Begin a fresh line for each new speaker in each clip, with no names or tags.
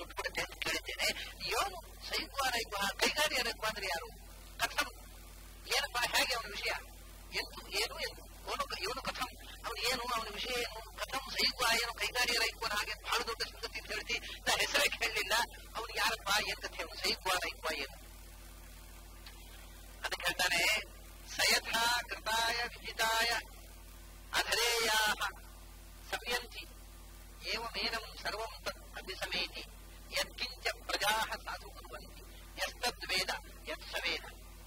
ಹುಟ್ಟುಬಿಡುತ್ತೆ ಅಂತ ಕೇಳಿದ್ದೇನೆ ಯೋನು ಸೈಕ್ವಾರೈಕ್ವ ಕೈಗಾರಿಯರೈಕ್ವ ಅಂದ್ರೆ ಯಾರು ಕಥಂ ಏನಪ್ಪ ಹೇಗೆ ಅವನ ವಿಷಯ ಎಂತು ಏನು ಎಂದು ಅವನು ಇವನು ಕಥಂ ಅವನು ಏನು ಅವನ ವಿಷಯ ಏನು ಕಥಂ ಸೈಕ್ವ ಏನು ಕೈಗಾರಿಯರೈಕ್ವನ ಹಾಗೆ ಬಹಳ ದೊಡ್ಡ ಸಂಗತಿ ಅಂತ ಹೇಳ್ತಿ ನಾ ಹೆಸರೇ ಕೇಳಲಿಲ್ಲ ಅವನು ಯಾರಪ್ಪ ಏನ್ ಕಥೆ ಅವನು ಸೈಕ್ವಾರೈಕ್ವ ಏನು ಅದಕ್ಕೆ ಹೇಳ್ತಾನೆ ಸಯಥಾ ಕೃತಾಯ ವಿಜಿತಾಯ ಅಧರೇಯಾಹ ಸಂಯಂತಿ ಏವಮೇನಂ ಸರ್ವಂ ತತ್ ಅಭಿಸಮೇತಿ ಯತ್ಕಿಂಚ ಪ್ರಜಾಃ ಸಾಧು ಕುರ್ವಂತಿ ಯಸ್ತದ್ವೇದ ಯತ್ ಸವೇದ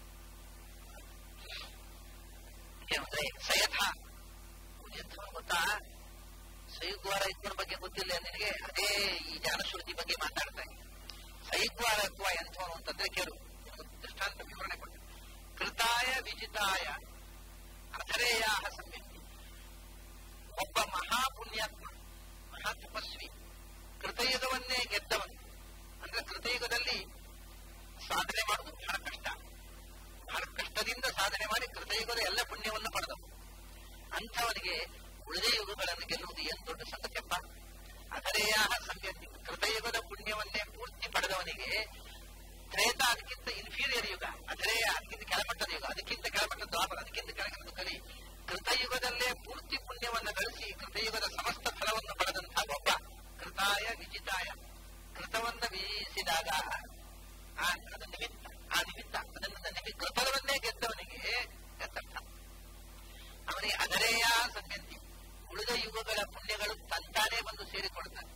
ಏನಂದ್ರೆ ಸಯಥ ಎಂಥವನು ಗೊತ್ತಾ ಸೈಗ್ವಾರ ಇಬ್ಬರ ಬಗ್ಗೆ ಗೊತ್ತಿಲ್ಲ ನಿನಗೆ ಅದೇ ಈ ಜ್ಞಾನಶ್ರುತಿ ಬಗ್ಗೆ ಮಾತಾಡ್ತಾ ಇದ್ದೀನಿ ಸೈಗ್ವಾರ ಅಥವಾ ಎಂಥವನು ಅಂತಂದ್ರೆ ಕೇಳು ನಿಮ್ಗೆ ದೃಷ್ಟಾಂತ ವಿವರಣೆ ಕೊಡ್ತೀನಿ ಕೃತಾಯ ವಿಜಿತಾಯ ಅಧರೇಯಾಹ ಸಂಯಂತಿ ಒಬ್ಬ ಮಹಾಪುಣ್ಯಾತ್ಮ ಮಹಾ ತಪಸ್ವಿ ಕೃತಯುಗವನ್ನೇ ಗೆದ್ದವನು ಅಂದ್ರೆ ಕೃತಯುಗದಲ್ಲಿ ಸಾಧನೆ ಮಾಡುವುದು ಬಹಳ ಕಷ್ಟ ಬಹಳ ಕಷ್ಟದಿಂದ ಸಾಧನೆ ಮಾಡಿ ಕೃತಯುಗದ ಎಲ್ಲ ಪುಣ್ಯವನ್ನು ಪಡೆದವು ಅಂಥವನಿಗೆ ಉಳಿದ ಯುಗಗಳನ್ನು ಗೆಲ್ಲುವುದು ಏನು ದೊಡ್ಡ ಸಂಗತಿಯಪ್ಪ ಅಧರೇಯಾಹ ಸಂಯಂತಿ ಕೃತಯುಗದ ಪುಣ್ಯವನ್ನೇ ಪೂರ್ತಿ ಪಡೆದವನಿಗೆ ತ್ರೇತ ಅದಕ್ಕಿಂತ ಇನ್ಫೀರಿಯರ್ ಯುಗ ಅಧರೇಯ ಅದಕ್ಕಿಂತ ಕೆಳಮಟ್ಟದ ಯುಗ ಅದಕ್ಕಿಂತ ಕೆಳಮಟ್ಟದ ದ್ವಾಪರ ಅದಕ್ಕಿಂತ ಕೆಳಗಿನ ಕಲಿ ಕೃತಯುಗದಲ್ಲೇ ಪೂರ್ತಿ ಪುಣ್ಯವನ್ನು ಗಳಿಸಿ ಕೃತಯುಗದ ಸಮಸ್ತ ಫಲವನ್ನು ಪಡೆದಂತಹ ಒಬ್ಬ ಕೃತಾಯ ವಿಜಿತಾಯ ಕೃತವನ್ನ ವೀಸಿದಾಗ ಆ ಅದು ನಿಮಿತ್ತ ಆ ನಿಮಿತ್ತ ಅದನ್ನ ನಿಮಿತ್ತ ಕೃತವನ್ನೇ ಗೆದ್ದವನಿಗೆ ಗತ್ತರ್ಥ ಅವನಿಗೆ ಅದರೇಯ ಸಂಗತಿ ಉಳಿದ ಯುಗಗಳ ಪುಣ್ಯಗಳು ತಂತಾನೇ ಬಂದು ಸೇರಿಕೊಳ್ತಾನೆ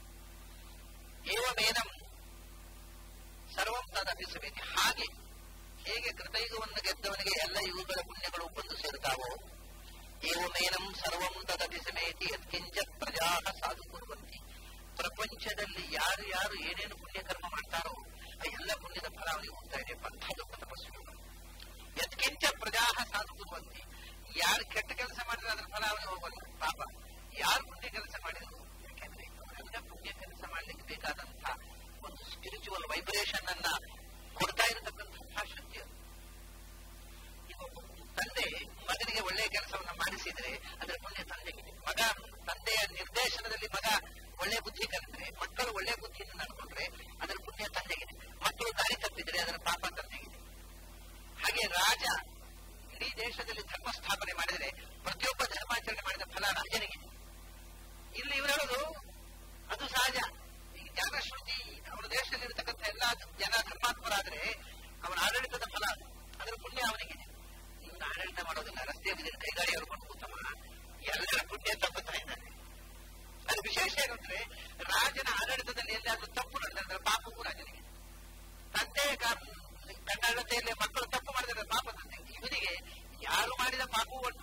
ಏವಮೇನಂ ಸರ್ವಂ ತದಭಿಸಬೇಕು ಹಾಗೆ ಹೇಗೆ ಕೃತಯುಗವನ್ನು ಗೆದ್ದವನಿಗೆ ಎಲ್ಲ ಯುಗಗಳ ಪುಣ್ಯಗಳು ಬಂದು ಸೇರುತ್ತಾವೋ ಏವಮೇನಂ ಸರ್ವಂ ತದಭಿಸಮೇತಿ ಯತ್ಕಿಂಚ ಪ್ರಜಾ ಸಾಧು ಕುರುವಂತಿ ಪ್ರಪಂಚದಲ್ಲಿ ಯಾರು ಯಾರು ಏನೇನು ಪುಣ್ಯ ಕರ್ಮ ಮಾಡ್ತಾರೋ ಆ ಎಲ್ಲ ಪುಣ್ಯದ ಫಲ ಅವನಿಗೆ ಹೋಗ್ತಾ ಇದೆ ಅಂಥ ದೊಡ್ಡ ತಪಸ್ವಿಗಳು ಯತ್ಕಿಂಚ ಪ್ರಜಾ ಸಾಧು ಕುರುವಂತಿ ಯಾರು ಕೆಟ್ಟ ಕೆಲಸ ಮಾಡಿದ್ರೆ ಅದರ ಫಲ ಅವನಿಗೆ ಹೋಗಲ್ಲ ಪಾಪ ಯಾರು ಪುಣ್ಯ ಕೆಲಸ ಮಾಡಿದ್ರು ಯಾಕೆಂದ್ರೆ ಅವರೆಲ್ಲ ಪುಣ್ಯ ಕೆಲಸ ಮಾಡ್ಲಿಕ್ಕೆ ಬೇಕಾದಂತ ಒಂದು ಸ್ಪಿರಿಚುವಲ್ ವೈಬ್ರೇಷನ್ ಅನ್ನ ಕೊಡ್ತಾ ಇರತಕ್ಕಂತಹ ಶಕ್ತಿ ಅದು ಈಗ ಒಬ್ಬ ತಂದೆ ಮಗನಿಗೆ ಒಳ್ಳೆಯ ಕೆಲಸವನ್ನ ಮಾಡಿಸಿದ್ರೆ ಅದರ ಪುಣ್ಯ ತಂದೆಗೆ ಮಗ ತಂದೆಯ ನಿರ್ದೇಶನದಲ್ಲಿ ಮಗ ಒಳ್ಳೆ ಬುದ್ಧಿ ಕಲಿತರೆ ಮಕ್ಕಳು ಒಳ್ಳೆ ಬುದ್ಧಿಯನ್ನು ನಡ್ಕೊಂಡ್ರೆ ಅದರ ಪುಣ್ಯ ತಂದೆಗಿದೆ ಮಕ್ಕಳು ದಾರಿ ತಪ್ಪಿದ್ರೆ ಅದರ ಪಾಪ ತಂದೆಗಿದೆ ಹಾಗೆ ರಾಜ ಇಡೀ ದೇಶದಲ್ಲಿ ಧರ್ಮ ಸ್ಥಾಪನೆ ಮಾಡಿದರೆ ಪ್ರತಿಯೊಬ್ಬ ಧರ್ಮಾಚರಣೆ ಮಾಡಿದ ಫಲ ರಾಜನಿಗೆ ಇಲ್ಲಿ ಇವರು ಹೇಳೋದು ಅದು ಸಹಜ ಈಗ ಜ್ಞಾನಶ್ರುತಿ ಅವರ ದೇಶದಲ್ಲಿರ್ತಕ್ಕಂಥ ಎಲ್ಲ ಜನ ಧರ್ಮಾತ್ಮರಾದರೆ ಅವನ ಆಡಳಿತದ ಫಲ ಅದು ಅದರ ಪುಣ್ಯ ಅವನಿಗೆ ಇನ್ನು ಆಡಳಿತ ಮಾಡೋದಿಲ್ಲ ರಸ್ತೆ ಬದಿನ ಕೈಗಾಡಿ ಹೊಡ್ಕೊಂಡು ಕೂತವ ಎಲ್ಲರ ಪುಣ್ಯ ತಪ್ಪುತ್ತಾ ಇದ್ದಾನೆ ಅದು ವಿಶೇಷ ಏನಂದ್ರೆ ರಾಜನ ಆಡಳಿತದಲ್ಲಿ ಎಲ್ಲಾದ್ರೂ ತಪ್ಪು ನಡೆದ್ರೆ ಪಾಪವು ರಾಜನಿಗೆ ತಂದೆಯ ಕನ್ನಡತೆಯಲ್ಲಿ ಮಕ್ಕಳು ತಪ್ಪು ಮಾಡಿದರೆ ಪಾಪ ತಂದೆ ಇವನಿಗೆ ಯಾರು ಮಾಡಿದ ಪಾಪವೂ ಒಟ್ಟು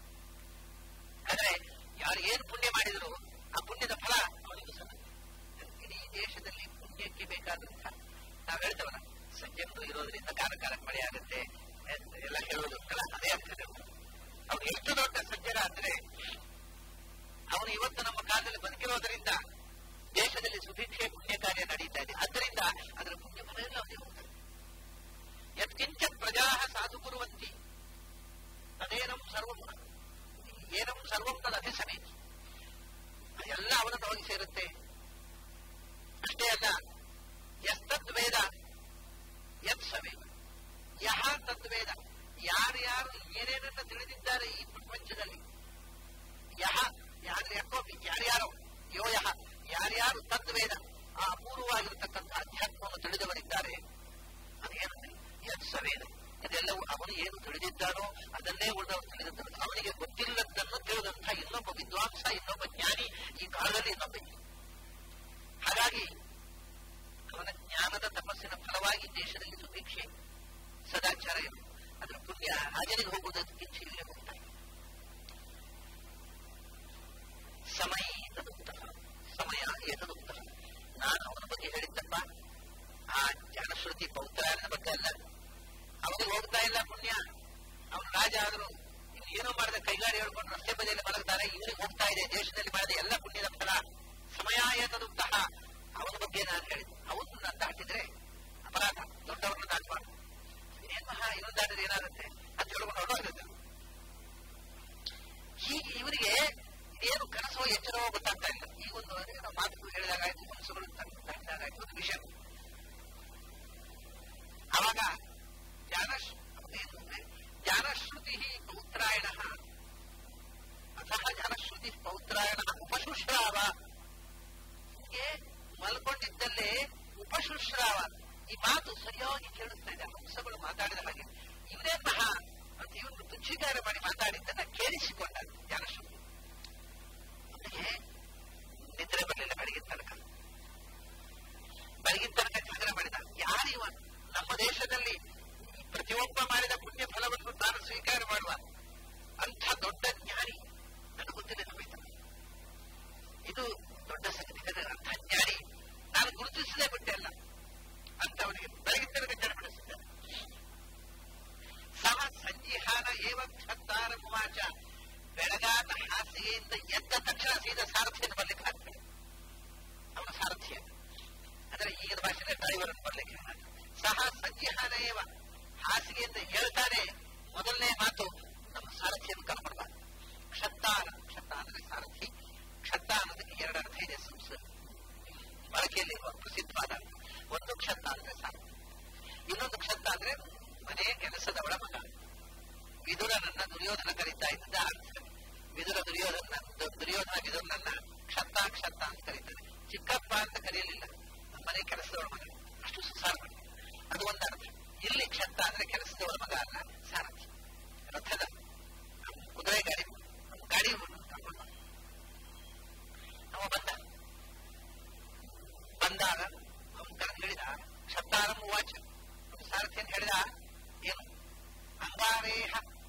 ಆದ್ರೆ ಯಾರು ಏನು ಪುಣ್ಯ ಮಾಡಿದ್ರು ಆ ಪುಣ್ಯದ ಫಲ ಅವನಿಗೆ ಸಲ್ಲುತ್ತೆ ಇಡೀ ದೇಶದಲ್ಲಿ ಪುಣ್ಯಕ್ಕೆ ಬೇಕಾದಂತ ನಾವು ಹೇಳ್ತೇವಲ್ಲ ಸಜ್ಜನರು ಇರೋದ್ರಿಂದ ಕಾಲ ಕಾಲಕ್ಕೆ ಮಳೆ ಆಗುತ್ತೆ ಎಲ್ಲ ಹೇಳೋದು ಅಲ್ಲ ಅದೇ ಆಗ್ತದೆ ಅವ್ನು ಎಷ್ಟು ದೊಡ್ಡ ಸಜ್ಜನ ಅಂದ್ರೆ ಅವನು ಇವತ್ತು ನಮ್ಮ ಕಾಲದಲ್ಲಿ ಬದುಕಿರೋದ್ರಿಂದ ದೇಶದಲ್ಲಿ ಸುಭಿಕ್ಷೆ ಪುಣ್ಯ ಕಾರ್ಯ ನಡೀತಾ ಇದೆ ಅದರಿಂದ ಅದರ ಪುಣ್ಯ ಫಲ ಎಲ್ಲ ಅವನಿಗೆ ಹೋಗ್ತದೆ ಯತ್ಕಿಂಚ ಪ್ರಜಾ ಸಾಧು ಕುರುವಂತಿ ತದೇನಂ ಸರ್ವಂ ಏನಂ ಸರ್ವಂ ತದ ಅಭಿಸಮೇತಿ ಎಲ್ಲ ಅವನನ್ನು ಹೋಗಿ ಸೇರುತ್ತೆ ಅಷ್ಟೇ ಅಲ್ಲ ಯಸ್ತದ್ವೇದ ಯತ್ ಸವೇದ ಯಹ ತದ್ವೇದ ಯಾರ್ಯಾರು ಏನೇನನ್ನ ತಿಳಿದಿದ್ದಾರೆ ಈ ಪ್ರಪಂಚದಲ್ಲಿ ಯಹ ಯಾರು ಯಾಕೋಪಿ ಯಾರ್ಯಾರೋ ಯೋ ಯಹ ಯಾರ್ಯಾರು ತದ್ವೇದ ಆ ಅಪೂರ್ವವಾಗಿರತಕ್ಕಂಥ ಅಧ್ಯಾತ್ಮವನ್ನು ತಿಳಿದವರಿದ್ದಾರೆ ಅದೇನಂದ್ರೆ ಯತ್ ಸವೇದ ಇದೆಲ್ಲವೂ ಅವನು ಏನು ತಿಳಿದಿದ್ದಾನೋ ಅದನ್ನೇ ಉಳಿದವರು ತಿಳಿದಿದ್ದಾರೆ ಅವನಿಗೆ ಗೊತ್ತಿಲ್ಲದನ್ನು ತಿಳಿದಂಥ ಇನ್ನೊಬ್ಬ ವಿದ್ವಾಂಸ ಇನ್ನೊಬ್ಬ ಜ್ಞಾನಿ ಈ ಕಾಲದಲ್ಲಿ ಇನ್ನೊಬ್ಬ ಇಲ್ಲ. ಹಾಗಾಗಿ ಅವನ ಜ್ಞಾನದ ತಪಸ್ಸಿನ ಫಲವಾಗಿ ದೇಶದಲ್ಲಿ ಸುಭಿಕ್ಷೆ ಸದಾಚಾರ ಇದೆ ಅದರ ಪುಣ್ಯ ರಾಜನಿಗೆ ಹೋಗುವುದಕ್ಕಿಂತ ಇಲ್ಲೇ ಹೋಗ್ತಾ ಇದೆ ಸಮಯ ಏತದುಕ್ತಃ ಸಮಯ ಏತದುಕ್ತಃ ನಾನು ಅವನ ಬಗ್ಗೆ ಹೇಳಿದ್ದಪ್ಪ ಆ ಜ್ಞಾನಶ್ರುತಿ ಪೌತ್ರಾಯನ ಬಗ್ಗೆ ಅಲ್ಲ ಅವನಿಗೆ ಹೋಗ್ತಾ ಇಲ್ಲ ಪುಣ್ಯ ಅವನು ರಾಜ ಆದರೂ ಇನ್ನು ಏನೋ ಮಾಡಿದ ಕೈಗಾಡಿ ಹೇಳ್ಕೊಂಡು ರಸ್ತೆ ಬದಿಯಲ್ಲಿ ಮಲಗ್ತಾರೆ ಇವನಿಗೆ ಹೋಗ್ತಾ ಇದೆ ದೇಶದಲ್ಲಿ ಮಾಡಿದ ಎಲ್ಲ ಪುಣ್ಯದ ಫಲ ಸಮಯ ಏತದುಕ್ತಃ ಅವನ ಬಗ್ಗೆ ನಾನು ಹೇಳಿದ್ದೆ ಅವನ್ನ ದಾಟಿದ್ರೆ ಅಪರಾಧ ದೊಡ್ಡವರನ್ನ ದಾಟಬಾರ್ದು ಇನ್ನೇನ್ ಮಹಾ ಇವನು ದಾಟಿದ್ರೆ ಏನಾಗುತ್ತೆ ಅಂತ ಹೇಳ್ಕೊಂಡು ಹೊರಡೋಗುತ್ತೆ ಹೀಗೆ ಇವರಿಗೆ ಇದೇನು ಕನಸೋ ಎಚ್ಚರವೋ ಗೊತ್ತಾಗ್ತಾ ಇಲ್ಲ ಈ ಒಂದು ಅದೇನೋ ಮಾತು ಹೇಳಿದಾಗ ಆಯ್ತು ಮನಸ್ಸುಗಳು ದಾಟಿದಾಗ ಸ್ವೀಕಾರ ಮಾಡಿ ಮಾತಾಡಿದ್ದನ್ನ ಕೇಳಿಸಿಕೊಂಡ ಜ್ಞಾನಶೂನ್ಯ ಅವನಿಗೆ ನಿದ್ರೆ ಬರಲಿಲ್ಲ ಬೆಳಗಿನ ತನಕ ಬೆಳಗಿನ ತನಕ ಜಾಗರ ಮಾಡಿದ ಯಾರಿವ ನಮ್ಮ ದೇಶದಲ್ಲಿ ಪ್ರತಿಯೊಬ್ಬ ಮಾಡಿದ ಪುಣ್ಯ ಫಲವನ್ನು ತಾನು ಸ್ವೀಕಾರ ಮಾಡುವ ಅಂಥ ದೊಡ್ಡ ಜ್ಞಾನಿ ನನಗೆ ಗೊತ್ತಿಲ್ಲ ನಮಗೆ ಇದು ದೊಡ್ಡ ಸಂಗತಿ ಅಂಥ ಜ್ಞಾನಿ ನಾನು ಗುರುತಿಸಲೇ ಬಿಟ್ಟೆ ಅಲ್ಲ ಅಂತವನಿಗೆ ಬೆಳಗಿನ ತನಕ ಜನಪಡಿಸಿದ್ದೆ ಸಹ ಸಂಜಿಹಾನ ಏವ ಕ್ಷತ್ತಾರ ಮುವಾಚ ಬೆಳಗಾದ ಹಾಸಿಗೆಯಿಂದ ಎದ್ದ ತಕ್ಷಣ ಸೀದಾ ಸಾರಥಿಯನ್ನು ಬರ್ಲಿಕ್ಕೆ ಆಗ್ತದೆ ಅವನ ಸಾರಥಿಯ ಅಂದ್ರೆ ಈಗಿನ ಭಾಷೆಯಲ್ಲಿ ಡ್ರೈವರ್ ಬರ್ಲಿಕ್ಕೆ ಸಹ ಸಂಜಿಹಾನ ಏವ ಹಾಸಿಗೆಯಿಂದ ಹೇಳ್ತಾನೆ ಮೊದಲನೇ ಮಾತು ನಮ್ಮ ಸಾರಥಿಯನ್ನು ಕರ್ಕೊಡ್ಬಾರ್ದು ಕ್ಷತ್ತಾನ ಕ್ಷತ್ತ ಅಂದ್ರೆ ಸಾರಥಿ ಕ್ಷತ್ತ ಅನ್ನೋದಕ್ಕೆ ಎರಡು ಅರ್ಥ ಇದೆ ಸಂಸ್ಕೃತ ಬಳಕೆಯಲ್ಲಿರುವ ಪ್ರಸಿದ್ಧವಾದ ಒಂದು ಕ್ಷತ್ತ ಅಂದ್ರೆ ಸಾರಥಿ ಇನ್ನೊಂದು ಕ್ಷತ್ತ ಅಂದ್ರೆ ಮನೆ ಕೆಲಸದವಳ ಮಗ ವಿದುರನನ್ನ ದುರ್ಯೋಧನ ಕರೀತಾ ಇದ್ದ ಅರ್ಥ ವಿದುರ ದುರ್ಯೋಧನ ದುರ್ಯೋಧನ ವಿದುರನನ್ನ ಕ್ಷತ್ತ ಕ್ಷತ್ತ ಅಂತ ಕರೀತಾರೆ ಚಿಕ್ಕಪ್ಪ ಅಂತ ಕರೆಯಲಿಲ್ಲ ಮನೆ ಕೆಲಸದವಳ ಮಗ ಅಷ್ಟು ಸುಸಾರ ಅದು ಒಂದು ಅರ್ಥ ಇಲ್ಲಿ ಕ್ಷತ್ತ ಅಂದ್ರೆ ಕೆಲಸದವಳ ಮಗ ಅಲ್ಲ ಸಾರಥಿ ರಥದ ಕುದುರೆ ಗಾಡಿ ಗಾಡಿ ಕರ್ಕೊಂಡು ಅವ ಬಂದ ಬಂದಾಗ ಅವನು ಕರೆದು ಹೇಳಿದ ಕ್ಷತ್ತಾರಂ ವಾಚ ಸಾರಥಿಯನ್ನು ಹೇಳಿದ ಏನು ಅಂಗಾರೇಹ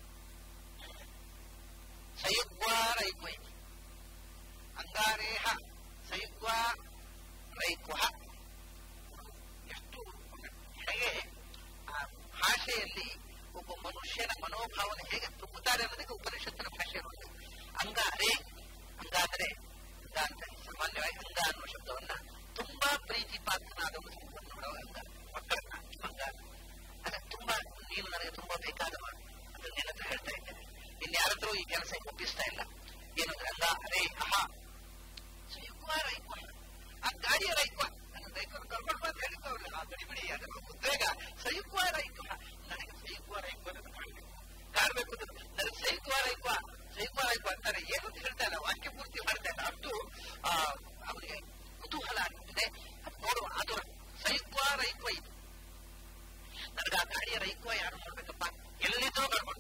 ಸಯುಗ್ವಾ ರೈಕ್ವೈ ಅಂಗಾರೇಹ ಸಯುಗ್ವಾ ರೈಕ್ವ ಎಷ್ಟು ಹೇಗೆ ಆ ಭಾಷೆಯಲ್ಲಿ ಒಬ್ಬ ಮನುಷ್ಯನ ಮನೋಭಾವನೆ ಹೇಗೆ ತುಂಬುತ್ತಾರೆ ಅನ್ನೋದಕ್ಕೆ ಉಪನಿಷತ್ತಿನ ಭಾಷೆ ಇರುವುದು ಅಂಗಾರೇ ಅಂಗ ಅಂದ್ರೆ ಅಂಗ ಅಂತ ಸಾಮಾನ್ಯವಾಗಿ ಅಂಗ ಅನ್ನುವ ಶಬ್ದವನ್ನ ತುಂಬಾ ಪ್ರೀತಿ ಪಾತ್ರನಾದ ನೋಡುವ ಅಂಗ ಮಕ್ಕಳನ್ನ ಅಂಗ ಅದ ತುಂಬಾ ನೀನು ನನಗೆ ತುಂಬಾ ಬೇಕಾದವ ಅಂತ ನಿನ್ನ ಹತ್ರ ಹೇಳ್ತಾ ಇದ್ದೇನೆ ಇನ್ಯಾರದ್ರೂ ಈ ಕೆಲಸ ಒಪ್ಪಿಸ್ತಾ ಇಲ್ಲ ಏನಂದ್ರೆ ಅಂಗ ಅರೇ ಅಹ ಸುಯುಗ್ಮ ರೈಕ್ವ ಆ ಗಾಡಿಯ ರೈಕ್ವ ನನ್ನ ರೈಕರು ಕರ್ಕೊಂಡು ಬಂದು ಹೇಳಿದ್ರು ಅವ್ರು ಆ ಗಡಿ ಬಿಡಿ ಅದನ್ನು ಉದ್ವೇಗ ಸಯುಗ್ಮ ರೈಕ್ವ ನನಗೆ ಸಯುಗ್ಮ ರೈಕ್ವ ಕಾಣಬೇಕು ಕಾಣಬೇಕು ನನಗೆ ಸಯುಗ್ಮ ರೈಕ್ವ ಸಯುಗ್ಮ ರೈಕ್ವ ಅಂತಾರೆ ಏನು ಅಂತ ಹೇಳ್ತಾ ಇಲ್ಲ ವಾಕ್ಯ ಪೂರ್ತಿ ಮಾಡ್ತಾ ಇಲ್ಲ ಅಷ್ಟು ಅವನಿಗೆ ಕುತೂಹಲ ಆಗ್ತದೆ ಅದು ನೋಡುವ ಆತುರ ಸಯುಗ್ಮ ರೈಕ್ವ ಇದು ನನಗೆ ಆ ಗಾಡಿಯ ರೈಕ್ವ ಯಾರು ನೋಡ್ಬೇಕಪ್ಪ ಎಲ್ಲಿದ್ರೂ ಕರ್ಕೊಂಡು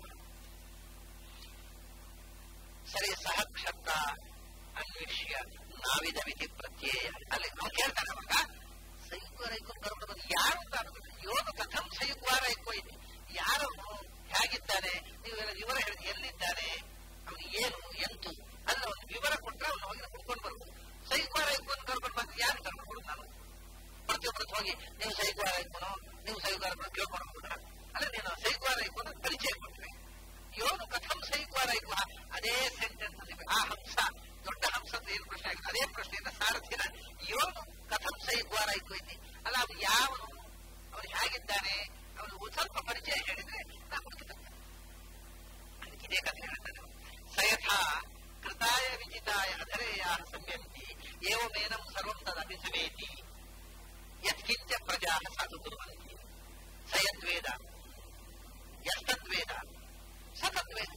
ಸರಿ ಸಹ ಕ್ಷತ್ತ ಅನ್ವೇಷ್ಯ ನಾವಿದ ಮಿತಿ ಪ್ರತ್ಯಯ ಅಲ್ಲಿ ಅವ್ನು ಕೇಳ್ತಾನೆ ಅವಾಗ ಸೈಕ್ವ ರೈಕ್ವ ಕರ್ಕೊಂಡು ಬಂದು ಯಾರು ಅಂತ ಯೋಗ ಕಥಂ ಸೈಕ್ವ ರೈಕ್ವ ಇದೆ ಯಾರು ಹೇಗಿದ್ದಾನೆ ನೀವೆಲ್ಲ ವಿವರ ಹೇಳಿದ ಎಲ್ಲಿದ್ದಾನೆ ಅವನು ಏನು ಎಂತು ಅಲ್ಲ ಒಂದು ವಿವರ ಕೊಟ್ಟರೆ ಅವನು ಹೋಗಿ ಹುಡ್ಕೊಂಡು ಬರ್ಬೋದು ಸೈಕ್ವ ರೈಕ್ವನ್ ಕರ್ಕೊಂಡು ಬಂದು ಯಾರು ಕರ್ಕೊಂಡು ಬರೋದು ನಾನು ಪ್ರತಿಯೊಬ್ಬರು ಹೋಗಿ ನೀವು ಸೈಕ್ವ ರೈಕ್ವನೋ ನೀವು ಸೈಕ್ವ ರೈಕ್ವನ ಕೇಳ್ಕೊಂಡು ಹೋಗುದ ಅಲ್ಲ ನೀನು ಸೈಕ್ವ ರೈಕ್ವನ ಪರಿಚಯ ಕೊಟ್ಟರೆ ಯೋನು ಕಥಂ ಸೈಕ್ವ ರೈಕ್ವ ಅದೇ ಸೆಂಟೆನ್ಸ್ ಅಲ್ಲಿ ಆ ಹಂಸ ದೊಡ್ಡ ಹಂಸದ ಏನು ಪ್ರಶ್ನೆ ಆಗಿದೆ ಅದೇ ಪ್ರಶ್ನೆಯಿಂದ ಸಾರಥಿನ ಯೋನು ಕಥಂ ಸೈಕ್ವ ರೈಕ್ವ ಇದ್ದಿ ಅಲ್ಲ ಅವನು ಯಾವನು ಅವನು ಹೇಗಿದ್ದಾನೆ ಅವನು ಸ್ವಲ್ಪ ಪರಿಚಯ ಹೇಳಿದ್ರೆ ನಾವು ಅದಕ್ಕೆ ಇದೇ ಕಥೆ ಹೇಳ್ತಾನೆ ಸಯಥ ಕೃತಾಯ ವಿಜಿತಾಯ ಅಧರೇಯ ಸಂಯಂತಿ ಏವಮೇನಂ ಸರ್ವಂ ತದಪಿ ಸಮೇತಿ ಯತ್ಕಿಂಚ ಪ್ರಜಾ ಸಾಧು ಕುರುವಂತಿ ಸಯದ್ವೇದ ಯಸ್ತದ್ವೇದ ಸತದ್ವೇದ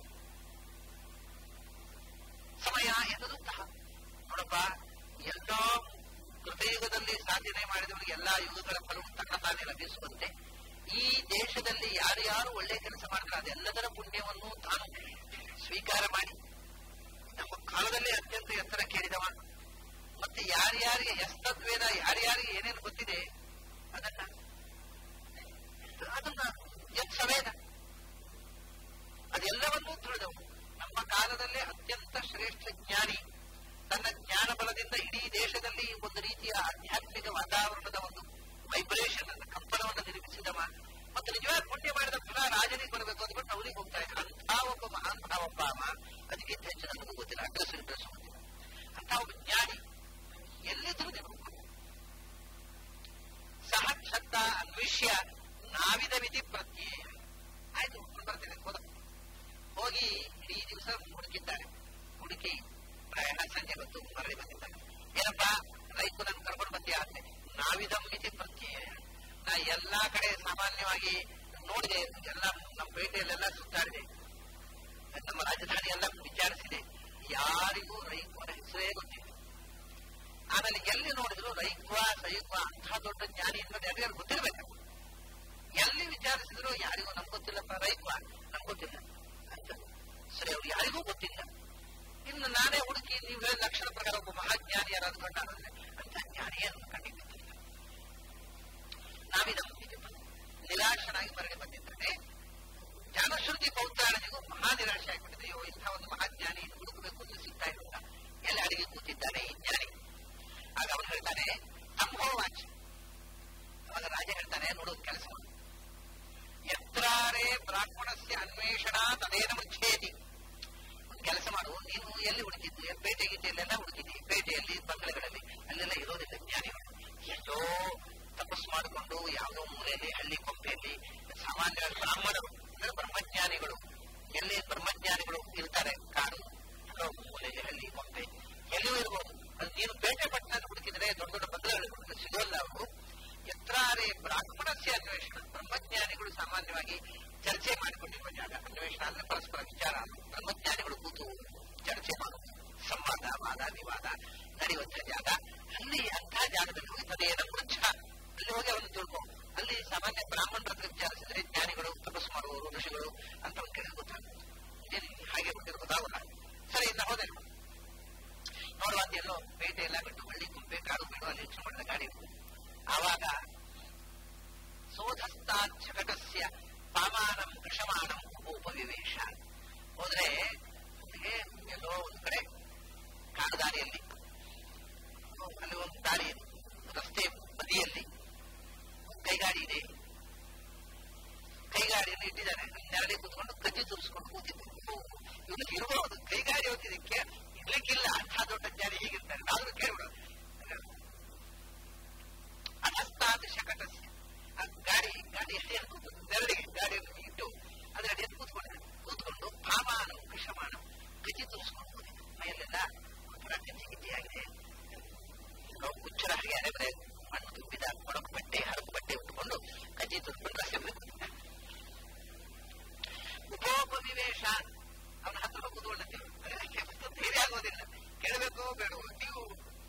ಸಮಯ ಎನ್ನುವಂತಹ ನೋಡಪ್ಪ ಎಲ್ಲೋ ಕೃತಯುಗದಲ್ಲಿ ಸಾಧನೆ ಮಾಡಿದವರಿಗೆ ಎಲ್ಲಾ ಯುಗಗಳ ಫಲವು ತನ್ನ ತಾನೇ ಲಭಿಸುವಂತೆ ಈ ದೇಶದಲ್ಲಿ ಯಾರ್ಯಾರು ಒಳ್ಳೆ ಕೆಲಸ ಮಾಡ್ತಾರೆ ಅದೆಲ್ಲದರ ಪುಣ್ಯವನ್ನು ತಾನು ಸ್ವೀಕಾರ ಮಾಡಿ ನಮ್ಮ ಕಾಲದಲ್ಲಿ ಅತ್ಯಂತ ಎತ್ತರ ಕೇಳಿದವ ಮತ್ತೆ ಯಾರ್ಯಾರಿಗೆ ಎಸ್ತದ್ವೇದ ಯಾರ್ಯಾರಿಗೆ ಏನೇನು ಗೊತ್ತಿದೆ ಅದನ್ನ ಅದನ್ನ ಎತ್ ಸವೇದ ಅದೆಲ್ಲವನ್ನೂ ತಿಳಿದವು ನಮ್ಮ ಕಾಲದಲ್ಲೇ ಅತ್ಯಂತ ಶ್ರೇಷ್ಠ ಜ್ಞಾನಿ ತನ್ನ ಜ್ಞಾನ ಬಲದಿಂದ ಇಡೀ ದೇಶದಲ್ಲಿ ಒಂದು ರೀತಿಯ ಆಧ್ಯಾತ್ಮಿಕ ವಾತಾವರಣದ ಒಂದು ವೈಬ್ರೇಷನ್ ಅನ್ನು ಕಂಪನವನ್ನು ನಿರ್ಮಿಸಿದವ ಮತ್ತು ನಿಜವಾದ ಪುಣ್ಯ ಮಾಡಿದ ಫಲ ರಾಜನಿಗೆ ಬರಬೇಕು ಅಂದ್ಬಿಟ್ಟು ಅವನಿಗೆ ಹೋಗ್ತಾ ಇದ್ದ ಅಂಥ ಒಬ್ಬ ಮಹಾನ್ ಭಾವಪ್ಪ ಅವ ಅದಕ್ಕಿಂತ ಹೆಚ್ಚು ನನಗೂ ಗೊತ್ತಿಲ್ಲ ಅಡ್ರೆಸ್ ಅಡ್ರೆಸ್ ಗೊತ್ತಿಲ್ಲ ಅಂಥ ಒಬ್ಬ ಜ್ಞಾನಿ ಎಲ್ಲಿದ್ರು ನೀವು ಸಹ ಕ್ಷತ್ತ ಅನ್ವಿಷ್ಯ ನಾವಿದ ಮಿತಿ ಪ್ರತ್ಯಯ ಆಯ್ತು ಬರ್ತೇನೆ ಹೋದ ಹೋಗಿ ಇಡೀ ದಿವಸ ಹುಡುಕಿದ್ದಾರೆ ಹುಡುಕಿ ಪ್ರಾಯ ಸಂಜೆ ಬಂತು ಮರಳಿ ಬಂದಿದ್ದಾರೆ ಏನಪ್ಪಾ ರೈತ ನನ್ ಕರ್ಕೊಂಡು ಬಂದಿ ಆದ್ರೆ ನಾವಿದಂ ಮಿತಿ ಪ್ರತ್ಯಯ ನಾ ಎಲ್ಲಾ ಕಡೆ ಸಾಮಾನ್ಯವಾಗಿ ನೋಡಿದೆ ಎಲ್ಲ ನಮ್ಮ ಪೇಟೆಯಲ್ಲೆಲ್ಲ ಸುತ್ತಾಡಿದೆ ನಮ್ಮ ರಾಜಧಾನಿ ಎಲ್ಲ ವಿಚಾರಿಸಿದೆ ಯಾರಿಗೂ ರೈತನ ಹೆಸರೇ ಗೊತ್ತಿಲ್ಲ ಆಮೇಲೆ ಎಲ್ಲಿ ನೋಡಿದ್ರು ರೈಕ್ವ ಸೈಕ್ವ ಅಂಥ ದೊಡ್ಡ ಜ್ಞಾನಿ ಅನ್ನೋದು ಯಾರಿಗಾರು ಗೊತ್ತಿರ್ಬೇಕು ಎಲ್ಲಿ ವಿಚಾರಿಸಿದ್ರು ಯಾರಿಗೂ ನಮ್ಗೆ ಗೊತ್ತಿಲ್ಲಪ್ಪ ರೈಕ್ವ ನಮ್ಗೆ ಗೊತ್ತಿಲ್ಲ ಅಂತ ಸರಿ ಅವ್ರು ಯಾರಿಗೂ ಗೊತ್ತಿಲ್ಲ ಇನ್ನು ನಾನೇ ಹುಡುಕಿ ನೀವು ಹೇಳಿದ ಲಕ್ಷಣ ಪ್ರಕಾರ ಒಬ್ಬ ಮಹಾಜ್ಞಾನಿ ಯಾರಾದ್ರು ಕಂಡಾರಂದ್ರೆ ಅಂತ ಜ್ಞಾನಿಯನ್ನು ಕಂಡಿದ್ದಿಲ್ಲ ನಾವಿದನ್ನು ನಿರಾಶನಾಗಿ ಹೊರಗೆ ಬಂದಿದ್ದಾನೆ ಜ್ಞಾನಶ್ರುತಿ ಪೌತ್ರಾಣಿಗೂ ಮಹಾ ನಿರಾಶೆ ಆಗಿಬಿಟ್ಟಿದೆ ಅಯ್ಯೋ ಇಂಥ ಒಂದು ಮಹಾಜ್ಞಾನಿ ಹುಡುಕಬೇಕು ಅಂತ ಸಿಗ್ತಾ ಇಲ್ಲ ಎಲ್ಲಿ ಅಡಿಗೆ ಕೂತಿದ್ದಾನೆ ಈ ಜ್ಞಾನಿ ಆಗ ಅವನು ಹೇಳ್ತಾನೆ ಸಂಭವವಾಚ ಅವಾಗ ರಾಜ ಹೇಳ್ತಾನೆ ನೋಡೋದು ಕೆಲಸ ಮಾಡು ಎತ್ರಾರೇ ಬ್ರಾಹ್ಮಣಸ್ಯ ಅನ್ವೇಷಣ ತದೇನ ಮುಚ್ಚೇತಿ ಒಂದು ಕೆಲಸ ಮಾಡು ನೀನು ಎಲ್ಲಿ ಹುಡುಕಿದ್ದು ಪೇಟೆ ಗೀಟೆಯಲ್ಲೆಲ್ಲ ಹುಡುಕಿದ್ದಿ ಪೇಟೆಯಲ್ಲಿ ಬಂಗಲೆಗಳಲ್ಲಿ ಅಲ್ಲೆಲ್ಲ ಇರೋದಿಲ್ಲ ಜ್ಞಾನಿಗಳು ಎಲ್ಲೋ ತಪಸ್ ಮಾಡಿಕೊಂಡು ಯಾವುದೋ ಮೂಲೆಯಲ್ಲಿ ಹಳ್ಳಿ ಕೊಂಪೆಯಲ್ಲಿ ಸಾಮಾನ್ಯವಾಗಿ ಬ್ರಾಹ್ಮಣರು ಅಂದ್ರೆ ಬ್ರಹ್ಮಜ್ಞಾನಿಗಳು ಎಲ್ಲಿ ಬ್ರಹ್ಮಜ್ಞಾನಿಗಳು ಇರ್ತಾರೆ ಕಾಡು ಎಲ್ಲೋ ಮೂಲೆಯಲ್ಲಿ ಹಳ್ಳಿ ಕೊಂಪೆ ಎಲ್ಲಿಯೂ ಇರ್ಬೋದು ಅದು ನೀನು ಪೇಟೆ ಪಟ್ಟಣ ಹುಡುಕಿದ್ರೆ ದೊಡ್ಡ ದೊಡ್ಡ ಬಂಗಲೆಗಳು ಸಿಗೋಲ್ಲ ಅವರು ಎತ್ರಾರೇ ಬ್ರಾಹ್ಮಣಸ್ಯ ಅನ್ವೇಷಣ ಬ್ರಹ್ಮಜ್ಞಾನಿಗಳು ಸಾಮಾನ್ಯವಾಗಿ ಚರ್ಚೆ ಮಾಡಿಕೊಂಡಿರುವ ಜಾಗ ಅನ್ವೇಷಣ ಅಂದ್ರೆ ಪರಸ್ಪರ ವಿಚಾರ ಬ್ರಹ್ಮಜ್ಞಾನಿಗಳು ಕೂತು ಚರ್ಚೆ ಮಾಡುವುದು ಸಂವಾದ ವಾದ ವಿವಾದ ನಡೆಯುವಂತಹ ಜಾಗ ಅಲ್ಲಿ ಅಂತಹ ಜಾಗದಲ್ಲಿ ಹೋಗಿ ತದೇನ ವೃಕ್ಷ ಅಲ್ಲಿ ಹೋಗಿ ಅವನು ತಿಳ್ಕೊ ಅಲ್ಲಿ ಸಾಮಾನ್ಯ ಬ್ರಾಹ್ಮಣರ ಹತ್ರ ವಿಚಾರಿಸಿದ್ರೆ ಜ್ಞಾನಿಗಳು ತಪಸ್ಸು ಮಾಡುವವರು ಋಷಿಗಳು ಅಂತ ಒಂದು ಕೇಳಿ ಗೊತ್ತಾಗುತ್ತೆ ಹಾಗೆ ಗೊತ್ತಿರ್ಬೋದಾವಲ್ಲ ಸರಿ ಇನ್ನ ಹೋದೆ ನೋಡುವ ಅಂತ ಎಲ್ಲೋ ಪೇಟೆ ಎಲ್ಲ ಬಿಟ್ಟು ಹಳ್ಳಿ ಕುಂಪೆ ಕಾಡು ಬೀಡು ಅಲ್ಲಿ ಯಕ್ಷ ಮಾಡಿದ ಗಾಡಿ ಆವಾಗ ಸೋಧಸ್ತಾಚ್ಛಕಟಸ್ಯ ಪಾಮಾನಂ ಕೃಷಮಾಣಂ ಉಪವಿವೇಶ ಹೋದ್ರೆ ಅವನಿಗೆ ಎಲ್ಲೋ ಒಂದು ಕಡೆ ಕಾಡು ದಾರಿಯಲ್ಲಿ ಅಲ್ಲಿ ಒಂದು ದಾರಿ ಇದೆ ರಸ್ತೆ ಬದಿಯಲ್ಲಿ ಕೈಗಾಡಿ ಇದೆ ಕೈಗಾಡಿಯನ್ನು ಇಟ್ಟಿದ್ದಾನೆ ನೆರಳಿ ಕೂತ್ಕೊಂಡು ಕಜ್ಜಿ ತುರಿಸ್ಕೊಂಡು ಕೂತಿದ್ದೆ ಇವನಿಗೆ ಇರಬಹುದು ಕೈಗಾಡಿ ಹೋಗಿದ್ದಕ್ಕೆ ಇರ್ಲಿಕ್ಕಿಲ್ಲ ಅಂಥ ದೊಡ್ಡ ಜ್ಞಾನಿ ಹೀಗಿರ್ತಾರೆ ಆದ್ರೂ ಕೇಳ್ಬಿಡು ಅನಸ್ತಾದ ಶಕಟಸ್ಯ ಆ ಗಾಡಿ ಗಾಡಿ ಎಷ್ಟೇನು ಕೂತು ನೆರಳಿಗೆ ಗಾಡಿಯನ್ನು ಇಟ್ಟು ಅದರ ಅಡಿಯಲ್ಲಿ ಕೂತ್ಕೊಂಡ ಕೂತ್ಕೊಂಡು ಭಾಮಾನ ಕೃಷಮಾನ ಕಜ್ಜಿ ತುರಿಸ್ಕೊಂಡು ಕೂತಿದ್ದ ಮೈಯಲ್ಲೆಲ್ಲ ಒಂಥರ ಕಜ್ಜಿ ಗಿಜ್ಜಿಯಾಗಿದೆ ಹುಚ್ಚರ ಹಾಗೆ ಅರೆ ಬರೆ ಮಣ್ಣು ತುಂಬಿದ ಕೊಡಕು ಬಟ್ಟೆ ಹರಕು ಬಟ್ಟೆ ಉಟ್ಕೊಂಡು ಕಜ್ಜಿ ತುರ್ಕೊಂಡು ರಸ್ತೆ ಮೇಲೆ ಕೂತಿದ್ದ ಉಪೋಪನಿವೇಶ ಅವನ ಹತ್ರ ಕೂತ್ಕೊಂಡಂತೆ ಧೈರ್ಯ ಆಗೋದಿಲ್ಲ ಕೇಳಬೇಕೋ ಬೇಡವೋ ನೀವು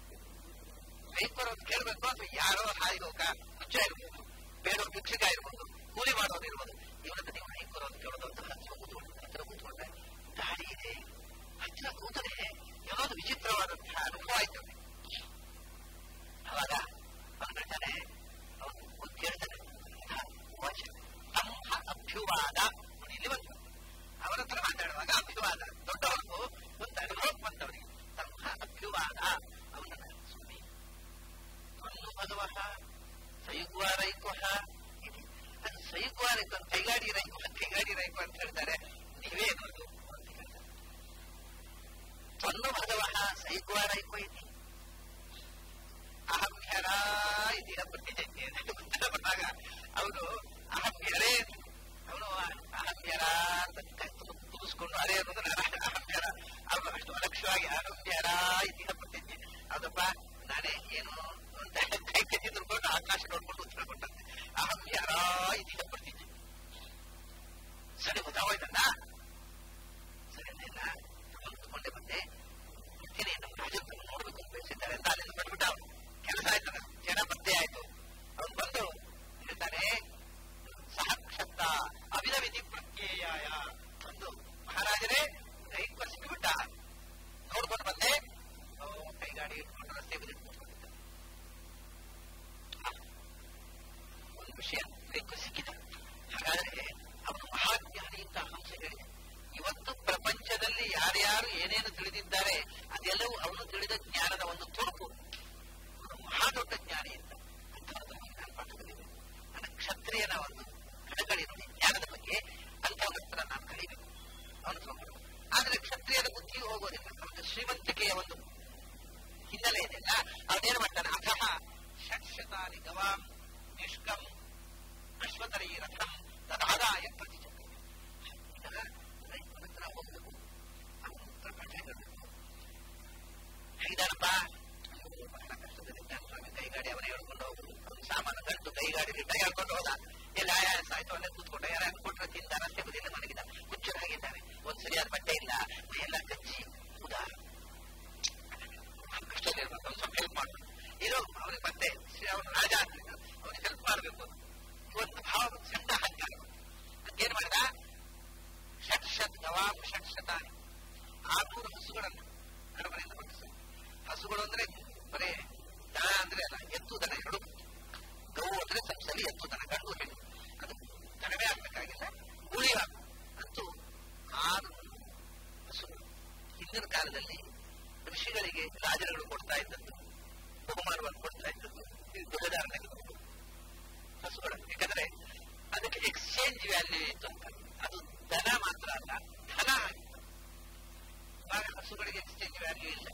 ಬರೋದು ಕೇಳಬೇಕು ಅಥವಾ ಯಾರೋ ಹಾಯ್ದೋಕ ಹುಚ್ಚ ಇರ್ಬೋದು ಬೇಡೋ ಭಿಕ್ಷಕ ಇರ್ಬೋದು ಕೂಲಿ ಮಾಡೋದು ಇರ್ಬೋದು ಇವನ ನೀವು ಹೈಕ್ ಬರೋದು ಕೇಳೋದು ಅಂತ ಹತ್ರ ಕೂತ್ಕೊಂಡು ಹತ್ರ ಕೂತ್ಕೊಂಡೆ ಗಾಡಿ ಇದೆ ಹತ್ತಿರ ಕೂತರೆ ಯಾವುದೋ ವಿಚಿತ್ರವಾದಂತಹ ಅನುಭವ ಆಯ್ತು ಅವಾಗ ಅವನು ಹೇಳ್ತಾನೆ ಅವನು ಕೇಳ್ತಾನೆ ಸಂಹ ಅಭ್ಯುವಾದ ಇಲ್ಲಿ ಬಂತು ಅವರ ಹತ್ರ ಮಾತಾಡುವಾಗ ಅಭ್ಯುವಾದ ದೊಡ್ಡವರಿಗೂ ಒಂದು ಅನುಭವ ಬಂದವರಿಗೆ ಸಂಹ ಅಭ್ಯುವಾದ ಅವನ ಸುಮ್ಮನೆ ಅನ್ನು ಭಗವಃ ಸಯುಗ್ವ ರೈಕುಹ ಇದೆ ಅದು ಸಯುಗ್ವ ರೈಕು ಕೈಗಾಡಿ ರೈಕು ಕೈಗಾಡಿ ರೈಕು ಅಂತ ಹೇಳ್ತಾರೆ ನೀವೇ ಅನ್ನೋದು ಅಂತ ಹೇಳ್ತಾರೆ ತ್ವನ್ನು ಭಗವಃ ಸಯುಗ್ವ ರೈಕು ಇದೆ ಅಹಂಹ್ಯರ ಇದೀಗ ಬರ್ತಿದ್ದೆ ಉತ್ತರ ಬಂದಾಗ ಅವನು ಅಹಂಹ್ಯರೇ ಅವನು ಅಹಂಹ್ಯರ ಅಂತ ತುಗಿಸ್ಕೊಂಡು ಅರೆ ಅನ್ನೋದು ಅಹಂಹ್ಯರ ಅವನು ಅಷ್ಟು ಅಲಕ್ಷ್ಯವಾಗಿ ಅಹಂಹ್ಯರ ಇದೀಗ ಬರ್ತಿದ್ದೆ ಅದಪ್ಪ ನಾನೇ ಏನು ಅಂತ ಕೈ ಕಟ್ಟಿ ತಿಳ್ಕೊಂಡು ಆಕಾಶ ನೋಡ್ಕೊಂಡು ಉತ್ತರ ಕೊಟ್ಟಂತೆ ಅಹಂಹ್ಯರ ಇದೀಗ ಬರ್ತಿದ್ದೆ ಸರಿ ಗೊತ್ತಾಗೋಯ್ತಲ್ಲ ಸರಿ ಇಲ್ಲ ಕುತ್ಕೊಂಡೆ ಬಂದೆ ಬರ್ತೀನಿ ನಮ್ಮ ರಾಜರು ನೋಡ್ಬೇಕು ಅಂತ ಬಯಸಿದ್ದಾರೆ ಅಂತ ಅಲ್ಲಿಂದ ಬಂದ್ಬಿಟ್ಟ ಅವನು ಕೆಲಸ ಆಯ್ತದ ಜನ ಪತ್ತೆ ಆಯ್ತು ಅವನು ಬಂದು ಹೇಳ್ತಾನೆ ಸಹ ಕ್ಷತ್ತ ಅಭಿನವಿಧಿ ಪ್ರತ್ಯಯಾಯ ಒಂದು ಮಹಾರಾಜರೇ ಕೈ ಸಿಕ್ಕಿಬಿಟ್ಟ ನೋಡ್ಕೊಂಡು ಬಂದೆ ಕೈಗಾಡಿ ಇಟ್ಕೊಂಡು ರಸ್ತೆ ಬದಿ ಕೂತ್ಕೊಂಡಿದ್ದ ಒಂದು ವಿಷಯ ಕೈಕು ಸಿಕ್ಕಿದ ಹಾಗಾದ್ರೆ ಅವನು ಮಹಾಜ್ಞಾನಿ ಅಂತ ಅಂಶ ಹೇಳಿದೆ ಇವತ್ತು ಪ್ರಪಂಚದಲ್ಲಿ ಯಾರ್ಯಾರು ಏನೇನು ತಿಳಿದಿದ್ದಾರೆ ಅದೆಲ್ಲವೂ ಅವನು ತಿಳಿದ ಜ್ಞಾನದ ಒಂದು ತುಣುಕು ಮಹಾ ದೊಡ್ಡ ಜ್ಞಾನಿ ಅಂತ ನಾನು ಪಾಠದಲ್ಲಿದೆ ನನ್ನ ಕ್ಷತ್ರಿಯನ ಒಂದು ಕಡಗಳಿರುವುದು ಜ್ಞಾನದ ಬಗ್ಗೆ ಅಂತವನ ಹತ್ರ ನಾನು ಕಲಿಬೇಕು ಅವನು ತಗೊಂಡು ಆದ್ರೆ ಕ್ಷತ್ರಿಯನ ಬುದ್ಧಿ ಹೋಗೋದಿಲ್ಲ ಅವನ ಶ್ರೀಮಂತಿಕೆಯ ಒಂದು ಹಿನ್ನೆಲೆ ಇದೆಯಲ್ಲ ಅವನೇನು ಮಾಡ್ತಾನೆ ಅಥಃ ಷಟ್ಶತಾನಿ ಗವಾಂ ನಿಷ್ಕಂ ಅಶ್ವತರಿ ರಥಂ ತದಾದಾಯ ಪ್ರತಿಚಕ್ರ ರೈತನ ಹತ್ರ ಹೋಗ್ಬೇಕು ಅವನ ಹತ್ರ ಪಾಠ ಹೇಳಬೇಕು ಹೇಗಿದಾನಪ್ಪ ಬಹಳ ಕಷ್ಟದಲ್ಲಿದ್ದಾನೆ ಸ್ವಾಮಿ ಕೈಗಾಡಿ ಅವನೇ ಹೇಳ್ಕೊಂಡು ಹೋಗುದು ಅವ್ನ ಸಾಮಾನು ಗಂಟು ಕೈಗಾಡಿ ಲಿಟ್ಟ ಹೇಳ್ಕೊಂಡು ಹೋದ ಎಲ್ಲ ಆಯಾಸ ಆಯ್ತು ಅಲ್ಲೇ ಕೂತ್ಕೊಂಡ ಯಾರ ಕೊಟ್ಟರೆ ತಿಂದ ರಸ್ತೆ ಬದಿಯಲ್ಲಿ ಮಲಗಿದ ಹುಚ್ಚರಾಗಿದ್ದಾನೆ ಒಂದ್ ಸರಿಯಾದ ಬಟ್ಟೆ ಇಲ್ಲ ಎಲ್ಲ ಕಚ್ಚಿ ಉದ ಕಷ್ಟದಲ್ಲಿರ್ಬೇಕು ಅವ್ನು ಸ್ವಲ್ಪ ಹೆಲ್ಪ್ ಮಾಡು ಇದು ಅವನಿಗೆ ಮತ್ತೆ ಅವನು ರಾಜ ಆಗ್ತಿದ್ದ ಅವನಿಗೆ ಹೆಲ್ಪ್ ಮಾಡಬೇಕು ಇವತ್ತು ಭಾವ ಸಣ್ಣ ಕೊಡ್ತಾ ಇದ್ದದ್ದು ಬಹುಮಾನವನ್ನು ಕೊಡ್ತಾ ಇದ್ದದ್ದು ಇದು ದುರದಾರಣೆಗಳು ಹಸುಗಳು ಯಾಕಂದ್ರೆ ಅದಕ್ಕೆ ಎಕ್ಸ್ಚೇಂಜ್ ವ್ಯಾಲ್ಯೂ ಇತ್ತು ಅಂತ ಅದು ದನ ಮಾತ್ರ ಅಲ್ಲ ಧನ ಆಗಿತ್ತು ಇವಾಗ ಹಸುಗಳಿಗೆ ಎಕ್ಸ್ಚೇಂಜ್ ವ್ಯಾಲ್ಯೂ ಇಲ್ಲ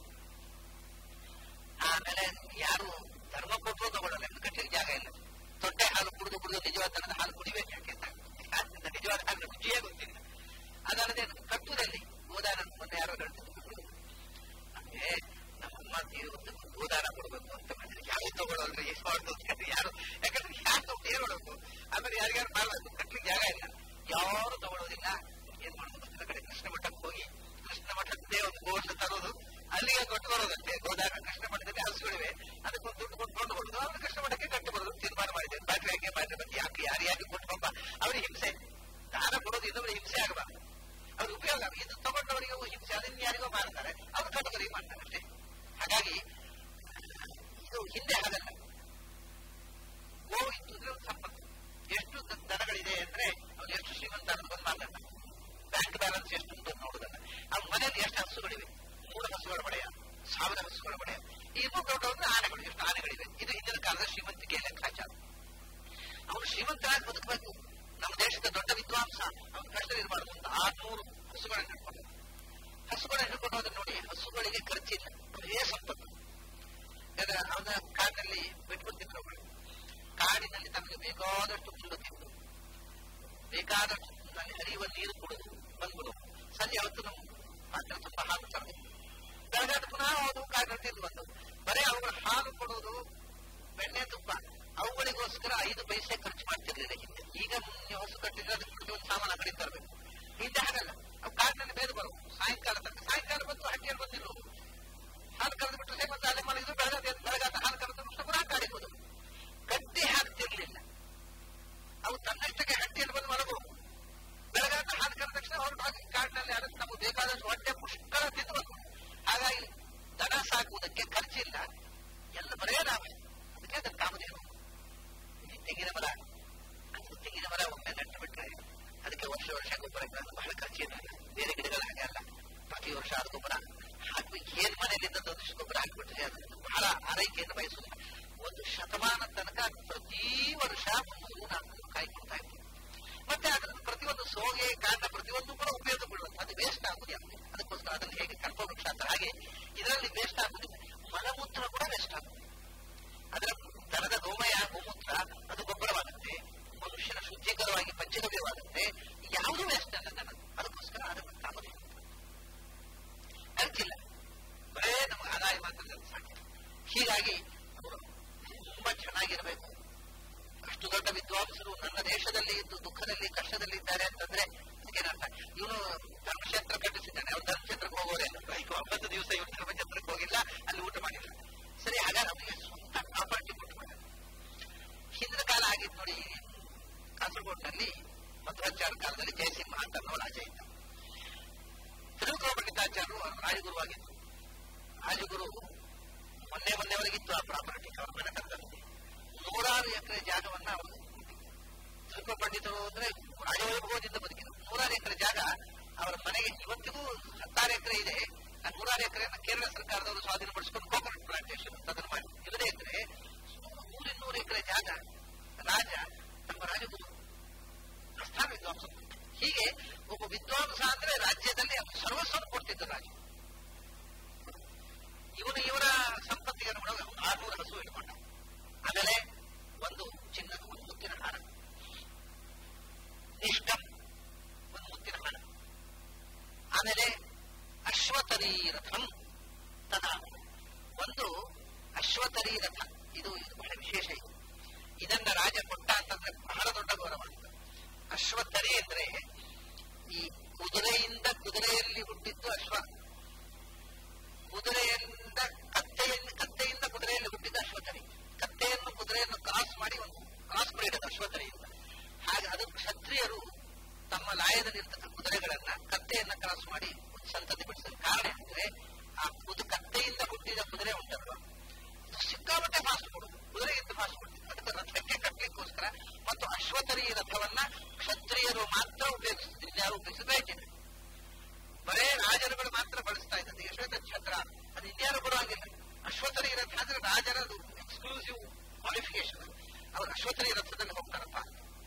ಆಮೇಲೆ ಯಾರು ಧರ್ಮ ಕೊಟ್ಟರು ತಗೊಳ್ಳಲ್ಲ ಕಟ್ಟಲಿಕ್ಕೆ ಜಾಗ ಇಲ್ಲ ತೊಟ್ಟೆ ಹಾಲು ಕುಡಿದು ಕುಡಿದು ನಿಜವಾದ ದನದ ಹಾಲು ಕುಡಿಬೇಕು ಯಾಕೆ ಅಂತ ನಿಜವಾದ ಹಾಲು ರುಚಿಯೇ ಗೊತ್ತಿಲ್ಲ ಅದಲ್ಲದೆ ಕಟ್ಟುದಲ್ಲಿ ಗೋದಾನ ಮೊನ್ನೆ ಯಾರೋ ಹೇಳ್ತಿದ್ರು ಅಂದ್ರೆ ನಮ್ಮಮ್ಮ ತೀರುವುದು ಗೋದಾನ ಕೊಡಬೇಕು ಅಂತ ಮಾಡಿದ್ರೆ ಯಾರು ತಗೊಳ್ಳೋದ್ರೆ ಎಷ್ಟು ಮಾಡ್ಬೋದು ಯಾರು ಯಾಕಂದ್ರೆ ಯಾರು ಏರೋಡಬೇಕು ಆಮೇಲೆ ಯಾರಿಗಾರು ಮಾಡಬೇಕು ಕಟ್ಟಲಿಕ್ಕೆ ಜಾಗ ಇಲ್ಲ ಯಾರು ತಗೊಳ್ಳೋದಿಲ್ಲ ಏನ್ ಮಾಡೋದು ಗೊತ್ತಿಲ್ಲ ಕಡೆ ಕೃಷ್ಣ ಮಠಕ್ಕೆ ಹೋಗಿ ಕೃಷ್ಣ ಮಠದ್ದೇ ಒಂದು ಗೋಷ್ಟ ತರೋದು ಅಲ್ಲಿಗೆ ಕೊಟ್ಟು ಬರೋದಂತೆ ಗೋದಾನ ಕೃಷ್ಣ ಮಠದಲ್ಲಿ ಹಸುಗಳಿವೆ ಅದಕ್ಕೊಂದು ದುಡ್ಡು ಕೊಟ್ಕೊಂಡು ಬರೋದು ಅವ್ರು ಕೃಷ್ಣ ಮಠಕ್ಕೆ ಕಟ್ಟು ಬರೋದು ತೀರ್ಮಾನ ಮಾಡಿದ್ದೇನೆ ಬ್ಯಾಟ್ರಿ ಯಾಕೆ ಬ್ಯಾಟ್ರಿ ಬಗ್ಗೆ ಯಾಕೆ ಯಾರು ಯಾಕೆ ಕೊಟ್ಟು ಪಾಪ ಅವ್ರಿಗೆ ಹಿಂಸೆ ದಾನ ಕೊಡೋದು ಇನ್ನೊಬ್ಬರಿಗೆ ಹಿಂಸೆ ಆಗಬಾರ್ದು ಅವ್ರ ಉಪಯೋಗ ಇದು ತಗೊಂಡವರಿಗೆ ಹಿಂಸೆ ಅದನ್ನ ಯಾರಿಗೋ ಮಾಡ್ತಾರೆ ಅವ್ರು ಕಟ್ಟುಗರಿಗೆ ಮಾಡ್ತಾರೆ ಅಷ್ಟೇ ಹಾಗಾಗಿ ಇದು ಹಿಂದೆ ಹಾಗಲ್ಲ ಗೋ ಇತ್ತು ಅಂದ್ರೆ ಒಂದು ಸಂಪತ್ತು ಎಷ್ಟು ದನಗಳಿದೆ ಅಂದ್ರೆ ಅವ್ನು ಎಷ್ಟು ಶ್ರೀಮಂತ ಅನ್ನೋದನ್ನು ಮಾತಾಡ ಬ್ಯಾಂಕ್ ಬ್ಯಾಲೆನ್ಸ್ ಎಷ್ಟು ಅಂತ ನೋಡುದಲ್ಲ ಅವ್ನ ಮನೆಯಲ್ಲಿ ಎಷ್ಟು ಹಸುಗಳಿವೆ ಮೂರು ಹಸುಗಳ ಒಡೆಯ ಸಾವಿರ ಹಸುಗಳ ಒಡೆಯ ಇನ್ನೂ ದೊಡ್ಡವನ್ನ ಆನೆಗಳು ಎಷ್ಟು ಆನೆಗಳಿವೆ ಇದು ಹಿಂದಿನ ಕಾಲದ ಶ್ರೀಮಂತಿಕೆ ಲೆಕ್ಕಾಚಾರ ಅವನು ಶ್ರೀಮಂತರಾಗಿ ಬದುಕಬೇಕು ನಮ್ಮ ದೇಶದ ದೊಡ್ಡ ವಿದ್ವಾಂಸ ಅವನು ಕಷ್ಟದಲ್ಲಿರಬಾರ್ದು ಅಂತ ಆರ್ನೂರು ಹಸುಗಳನ್ನು ಹಿಡ್ಕೊಂಡು ಹಸುಗಳನ್ನು ಹಿಡ್ಕೊಂಡು ಹೋದ್ರೆ ನೋಡಿ ಹಸುಗಳಿಗೆ ಖರ್ಚಿಲ್ಲ ಬರೇ ಸಂಪತ್ತು ಅವನ ಕಾಡಿನಲ್ಲಿ ಬಿಟ್ಬಿಡ್ತಿದ್ರು ಅವಳು ಕಾಡಿನಲ್ಲಿ ತಮಗೆ ಬೇಕಾದಷ್ಟು ಹುಲ್ಲು ತಿಂದು ಬೇಕಾದಷ್ಟು ಅಲ್ಲಿ ಹರಿಯುವ ನೀರು ಕುಡಿದು ಬಂದ್ಬಿಡು ಸಂಜೆ ಹೊತ್ತು ನಮ್ಮ ಪಾತ್ರ ತುಂಬಾ ಹಾಲು ತರದು ಬೆಳಗಾದ ಪುನಃ ಹೋದು ಕಾಡಿನಲ್ಲಿ ತಿಂದು ಬಂದು ಬರೇ ಅವುಗಳ ಹಾಲು ಕೊಡೋದು ಬೆಣ್ಣೆ ತುಪ್ಪ ಅವುಗಳಿಗೋಸ್ಕರ ಐದು ಪೈಸೆ ಖರ್ಚು ಮಾಡ್ತಿರ್ಲಿಲ್ಲ ಹಿಂದೆ ಈಗ ನೀವು ಹೊಸ ಕಟ್ಟಿದ್ರೆ ಅದಕ್ಕೆ ಒಂದು ಸಾಮಾನು ಕಡೆ ತರಬೇಕು ಹಿಂದೆ ಹಾಗಲ್ಲ ಅವು ಕಾಡಿನಲ್ಲಿ ಬೇರೆ ಬರೋದು ಸಾಯಂಕಾಲ ತನಕ ಸಾಯಂಕಾಲ ಬಂದು ಹಟ್ಟಿಯಲ್ಲಿ ಬಂದಿರು ಹಾಲು ಕರೆದು ಬಿಟ್ಟು ಸೇಮಂತ ಅಲ್ಲೇ ಮಲಗಿದ್ರು ಬೆಳಗಾದ ಬೆಳಗಾದ ಹಾಲು ಕರೆದು ಬಿಟ್ಟು ಪುನಃ ಕಾಡಿಗೆ ಹೋದು ಗಡ್ಡೆ ಹಾಕ್ತಿರ್ಲಿಲ್ಲ ಅವು ತನ್ನಷ್ಟಕ್ಕೆ ಹಟ್ಟಿಯಲ್ಲಿ ಬಂದು ಮಲಗು ಬೆಳಗಾದ ಹಾಲು ಕರೆದ ತಕ್ಷಣ ಹೊರಟು ಹೋಗಿ ಕಾಡಿನಲ್ಲಿ ಅದಕ್ಕೆ ನಮಗೆ ಬೇಕಾದಷ್ಟು ಹೊಟ್ಟೆ ಪುಷ್ಕಳ ತಿಂದು ಬಂದು ಹಾಗಾಗಿ ದನ ಸಾಕುವುದಕ್ಕೆ ಖರ್ಚಿಲ್ಲ ಎಲ್ಲ ಬರೇ ಲಾಭ ಅದಕ್ಕೆ ಅದಕ್ಕೆ ಕಾಮಧೇನು ಈ ತೆಂಗಿನ ಮರ ಅದು ತೆಂಗಿನ ಮರ ಒಮ್ಮೆ ನೆಟ್ಟು ಬಿಟ್ರೆ ಅದಕ್ಕೆ ವರ್ಷ ವರ್ಷ ಗೊಬ್ಬರ ಬಹಳ ಖರ್ಚೇನಿಲ್ಲ ಬೇರೆ ಗಿಡಗಳ ಹಾಗೆ ಅಲ್ಲ ಪ್ರತಿ ವರ್ಷ ಅದು ಗೊಬ್ಬರ ಹಾಕ್ಬೇಕು ಏನ್ ಮನೆಯಲ್ಲಿಂದ ಒಂದಿಷ್ಟು ಗೊಬ್ಬರ ಹಾಕಿಬಿಟ್ರೆ ಅದು ಬಹಳ ಆರೈಕೆಯನ್ನು ಬಯಸುತ್ತೆ ಒಂದು ಶತಮಾನ ತನಕ ಪ್ರತಿ ವರ್ಷ ಮೂರು ನಾಲ್ಕು ಕಾಯಿ ಕೊಡ್ತಾ ಇತ್ತು ಮತ್ತೆ ಅದರ ಪ್ರತಿಯೊಂದು ಸೋಗೆ ಕಾಂಡ ಪ್ರತಿಯೊಂದು ಕೂಡ ಉಪಯೋಗ ಬೀಳುತ್ತೆ ಅದು ವೇಸ್ಟ್ ಆಗುದು ಯಾವುದು ಅದಕ್ಕೋಸ್ಕರ ಅದನ್ನು ಹೇಗೆ ಕಲ್ಪವೃಕ್ಷ ಅಂತ ಹಾಗೆ ಇದರಲ್ಲಿ ವೇಸ್ಟ್ ಆಗುದಿಲ್ಲ ಮಲಮೂತ್ರ ಕೂಡ ವೇಸ್ಟ್ ಆಗುತ್ತೆ ಅದರ ದನದ ಗೋಮಯ ಗೋಮೂತ್ರ ಅದು ಗೊಬ್ಬರವಾಗುತ್ತೆ ಮನುಷ್ಯನ ಶುದ್ಧೀಕರವಾಗಿ ಪಂಚಗವ್ಯವಾಗುತ್ತೆ ಯಾವುದು ವೇಸ್ಟ್ ಅಲ್ಲ ದನ ಅದಕ್ಕೋಸ್ಕರ ಅದನ್ನು ಕಾಮಧೇನು ಖರ್ಚಿಲ್ಲ ಬರೇ ನಮಗೆ ಆದಾಯ ಮಾತ್ರ ಸಾಕು ಹೀಗಾಗಿ ಅವರು ತುಂಬಾ ಚೆನ್ನಾಗಿರಬೇಕು ಅಷ್ಟು ದೊಡ್ಡ ವಿದ್ವಾಂಸರು ನನ್ನ ದೇಶದಲ್ಲಿ ಇದ್ದು ದುಃಖದಲ್ಲಿ ಕಷ್ಟದಲ್ಲಿ ಇದ್ದಾರೆ ಅಂತಂದ್ರೆ ಅದಕ್ಕೇನರ್ಥ ಇವನು ಧರ್ಮಕ್ಷೇತ್ರ ಕಟ್ಟಿಸಿದ್ದಾನೆ ಅವ್ರು ಧರ್ಮಕ್ಷೇತ್ರಕ್ಕೆ ಹೋಗೋದೇ ಈಗ ಒಂಬತ್ತು ದಿವಸ ಇವನು ಧರ್ಮಕ್ಷೇತ್ರಕ್ಕೆ ಹೋಗಿಲ್ಲ ಅಲ್ಲಿ ಊಟ ಮಾಡಿಲ್ಲ ಸರಿ ಹಾಗಾದ್ರೆ ಅವನಿಗೆ ಸ್ವಂತ ಪ್ರಾಪರ್ಟಿ ಕೊಟ್ಟು ಮಾಡ ಹಿಂದಿನ ಕಾಲ ಆಗಿತ್ತು ನೋಡಿ ಕಾಸರಗೋಡ್ನಲ್ಲಿ ಮಧ್ವಾಚಾರ್ಯ ಕಾಲದಲ್ಲಿ ಜಯಸಿಂಹ ಅಂತ ಅನ್ನೋ ರಾಜ ಇದ್ದ ತಿರುಗುವ ಪಂಡಿತಾಚಾರ್ಯರು ಅವರು ರಾಜಗುರುವಾಗಿದ್ದರು ರಾಜಗುರು ಮೊನ್ನೆ ಮೊನ್ನೆವರೆಗಿತ್ತು ಆ ಪ್ರಾಪರ್ಟಿ ಅವರ ಮನೆತನದಲ್ಲಿ ನೂರಾರು ಎಕರೆ ಜಾಗವನ್ನ ಅವರು ತಿರುಗುವ ಪಂಡಿತರು ಅಂದ್ರೆ ರಾಜವೈಭವದಿಂದ ಬದುಕಿದ್ರು ನೂರಾರು ಎಕರೆ ಜಾಗ ಅವರ ಮನೆಗೆ ಇವತ್ತಿಗೂ ಹತ್ತಾರು ಎಕರೆ ಇದೆ ಆ ನೂರಾರು ಎಕರೆಯನ್ನು ಕೇರಳ ಸರ್ಕಾರದವರು ಸ್ವಾಧೀನಪಡಿಸಿಕೊಂಡು ಕೋಕೋನಟ್ ಪ್ಲಾಂಟೇಶನ್ ಅದನ್ನು ಮಾಡಿ ಇಲ್ಲದೇ ಇದ್ರೆ ನೂರಿನ್ನೂರು ಎಕರೆ ಜಾಗ ರಾಜ ನಮ್ಮ ರಾಜಗುರು ಪ್ರಸ್ಥಾನ ವಿದ್ವಾಂಸ ಹೀಗೆ ಒಬ್ಬ ವಿದ್ವಾಂಸ ಅಂದ್ರೆ ರಾಜ್ಯದಲ್ಲಿ ಸರ್ವಸ್ವವನ್ನು ಕೊಡ್ತಿದ್ದ ರಾಜ ಇವನು ಇವರ ಸಂಪತ್ತಿಗೆ ಅನುಗುಣವಾಗಿ ಆರ್ನೂರು ಹಸು ಇಟ್ಕೊಂಡ ಆಮೇಲೆ ಒಂದು ಚಿನ್ನದ ಒಂದು ಮುತ್ತಿನ ಹಾರ ನಿಷ್ಠಂ ಒಂದು ಮುತ್ತಿನ ಹಾರ ಆಮೇಲೆ ಅಶ್ವತರೀ ರಥಂ ತದಾ ಒಂದು ಅಶ್ವತರೀ ರಥ ಇದು ಇದು ಬಹಳ ವಿಶೇಷ ಇದು ಇದನ್ನ ರಾಜ ಕೊಟ್ಟ ಅಂತಂದ್ರೆ ಬಹಳ ದೊಡ್ಡ ಗೌರವ ಅಶ್ವತರಿ ಅಂದ್ರೆ ಈ ಕುದುರೆಯಿಂದ ಕುದುರೆಯಲ್ಲಿ ಹುಟ್ಟಿದ್ದು ಅಶ್ವ ಕುದುರೆಯಿಂದ ಕತ್ತೆಯಿಂದ ಕತ್ತೆಯಿಂದ ಕುದುರೆಯಲ್ಲಿ ಹುಟ್ಟಿದ ಅಶ್ವತರಿ ಕತ್ತೆಯನ್ನು ಕುದುರೆಯನ್ನು ಕ್ರಾಸ್ ಮಾಡಿ ಒಂದು ಕ್ರಾಸ್ ಬ್ರೀಡ್ ಅದು ಅಶ್ವತರಿಯಿಂದ ಹಾಗೆ ಅದು ಕ್ಷತ್ರಿಯರು ತಮ್ಮ ಲಾಯದಲ್ಲಿರ್ತಕ್ಕ ಕುದುರೆಗಳನ್ನ ಕತ್ತೆಯನ್ನ ಕ್ರಾಸ್ ಮಾಡಿ ಒಂದು ಸಂತತಿ ಬಿಡಿಸಲು ಕಾರಣ ಅಂದ್ರೆ ಆ ಕುದು ಕತ್ತೆಯಿಂದ ಹುಟ್ಟಿದ ಕುದುರೆ ಉಂಟಲ್ವ ಅದು ಸಿಕ್ಕಾಪಟ್ಟೆ ಫಾಸ್ಟ್ ಕೊಡುದು ಕುದುರೆಗಿಂತ ಫಾಸ್ಟ್ ಕೊಡುದು ಅದಕ್ಕೆ ರಥಕ್ಕೆ ಕಟ್ಟಲಿಕ್ಕೋಸ್ಕರ ಮತ್ತು ಅಶ್ವತರಿ ರಥವನ್ನ ಕ್ಷತ್ರಿಯರು ಮಾತ್ರ ಉಪಯೋಗಿಸುತ್ತಿದ್ರು ಇನ್ಯಾರು ಉಪಯೋಗಿಸಬೇಕಿಲ್ಲ ಬರೇ ರಾಜರುಗಳು ಮಾತ್ರ ಬಳಸ್ತಾ ಇದ್ದದ್ದು ಯಶೋಧ ಛತ್ರ ಅದು ಇನ್ಯಾರು ಬರುವಾಗಿಲ್ಲ ಅಶ್ವತ್ಥ ರಾಜರದು ಎಕ್ಸ್ಕ್ಲೂಸಿವ್ ಕ್ವಾಲಿಫಿಕೇಶನ್ ಅವರು ಅಶ್ವತ್ಥರಿ ರಥದಲ್ಲಿ ಹೋಗ್ತಾರಪ್ಪ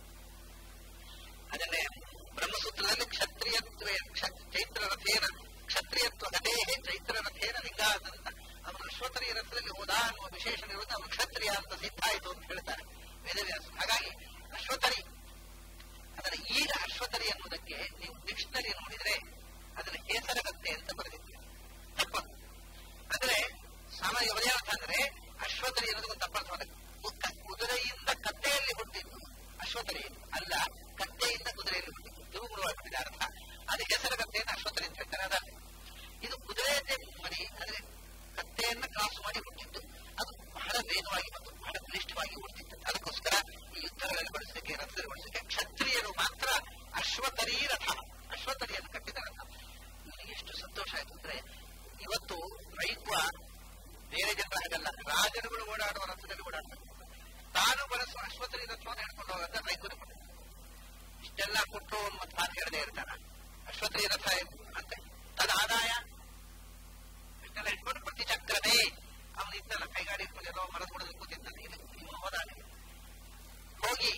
ಅದನ್ನೇ ಬ್ರಹ್ಮಸೂತ್ರದಲ್ಲಿ ಕ್ಷತ್ರಿಯತ್ವ ಚೈತ್ರ ರಥೇನ ಕ್ಷತ್ರಿಯತ್ವ ಗದೇ ಚೈತ್ರ ರಥೇನ ಲಿಂಗಾತ್ ಅಂತ ಅವನು ಅಶ್ವತ್ಥರಿ ರಥದಲ್ಲಿ ಹೋದ ಅನ್ನುವ ವಿಶೇಷಣ ಇರುವುದು ಅವನು ಕ್ಷತ್ರಿಯ ಅಂತ ಸಿದ್ಧ ಆಯಿತು ಅಂತ ಹೇಳ್ತಾರೆ ವೇದವ್ಯಾಸ ಹಾಗಾಗಿ ಅಶ್ವತ್ಥರಿ ಅದರ ಈಗ ಅಶ್ವತ್ಥರಿ ಅನ್ನುವುದಕ್ಕೆ ನೀವು ಡಿಕ್ಷನರಿ ನೋಡಿದ್ರೆ ಅದರ ಕೇಸರಗತ್ತೆ ಅಂತ ಬರೆದಿದ್ದೀರಿ ತಪ್ಪ ಅಂದ್ರೆ ಸಾಮಾನ್ಯ ಅರ್ಥ ಅಂದ್ರೆ ಅಶ್ವತ್ಥರಿ ಅನ್ನೋದು ಒಂದು ತಪ್ಪರ್ಥವಾದ ಕುದುರೆಯಿಂದ ಕತ್ತೆಯಲ್ಲಿ ಹುಟ್ಟಿದ್ದು ಅಶ್ವತ್ಥರಿ ಅಲ್ಲ ಕತ್ತೆಯಿಂದ ಕುದುರೆಯಲ್ಲಿ ಹುಟ್ಟಿದ್ದು ದುರುಗುರುವಾಗಿಬಿಟ್ಟಿದೆ ಅರ್ಥ ಅದು ಹೆಸರಗತ್ತೆಯನ್ನು ಅಶ್ವತ್ಥರಿ ಅಂತ ಹೇಳ್ತಾರೆ ಅದಲ್ಲ ಇದು ಕುದುರೆಯನ್ನೇ ಮರಿ ಅಂದ್ರೆ ಕತ್ತೆಯನ್ನ ಕ್ರಾಸ್ ಮಾಡಿ ಹುಟ್ಟಿದ್ದು ಅದು ಬಹಳ ವೇಗವಾಗಿ ಮತ್ತು ಬಹಳ ಬಲಿಷ್ಠವಾಗಿ ಹುಟ್ಟಿತ್ತು ಅದಕ್ಕೋಸ್ಕರ ಈ ಯುದ್ಧಗಳಲ್ಲಿ ಬಳಸಲಿಕ್ಕೆ ರಥದಲ್ಲಿ ಬಳಸಲಿಕ್ಕೆ ಕ್ಷತ್ರಿಯರು ಮಾತ್ರ ಅಶ್ವತರಿ ರಥ ಅಶ್ವತರಿಯನ್ನು ಕಟ್ಟಿದ ರಥ ನನಗೆ ಎಷ್ಟು ಸಂತೋಷ ಆಯ್ತು ಅಂದ್ರೆ ಇವತ್ತು ರೈಕ್ವ ಬೇರೆ ಜನರ ಹಾಗಲ್ಲ ರಾಜರುಗಳು ಓಡಾಡುವ ರಥದಲ್ಲಿ ಓಡಾಡ್ತಾರೆ ತಾನು ಬಳಸುವ ಅಶ್ವತರಿ ರಥವನ್ನು ಹಿಡ್ಕೊಂಡು ಹೋಗಂತ ರೈತರು ಇಷ್ಟೆಲ್ಲ ಕೊಟ್ಟು ಒಂದು ಮಾತು ಹೇಳದೇ ಇರ್ತಾರ ಅಶ್ವತರಿ ರಥ ಅಂತ ತದ ಆದಾಯ ಇಷ್ಟೆಲ್ಲ ಇಟ್ಕೊಂಡು ಪ್ರತಿ ಚಕ್ರನೇ ಅವನು ಇದ್ದಲ್ಲ ಕೈಗಾಡಿ ಇಟ್ಕೊಂಡು ಎಲ್ಲೋ ಮರದ ಹೊಡೆದು ಕೂತಿದ್ದಾನೆ ಇದು ಇವನು ಹೋದಾನೆ ಹೋಗಿ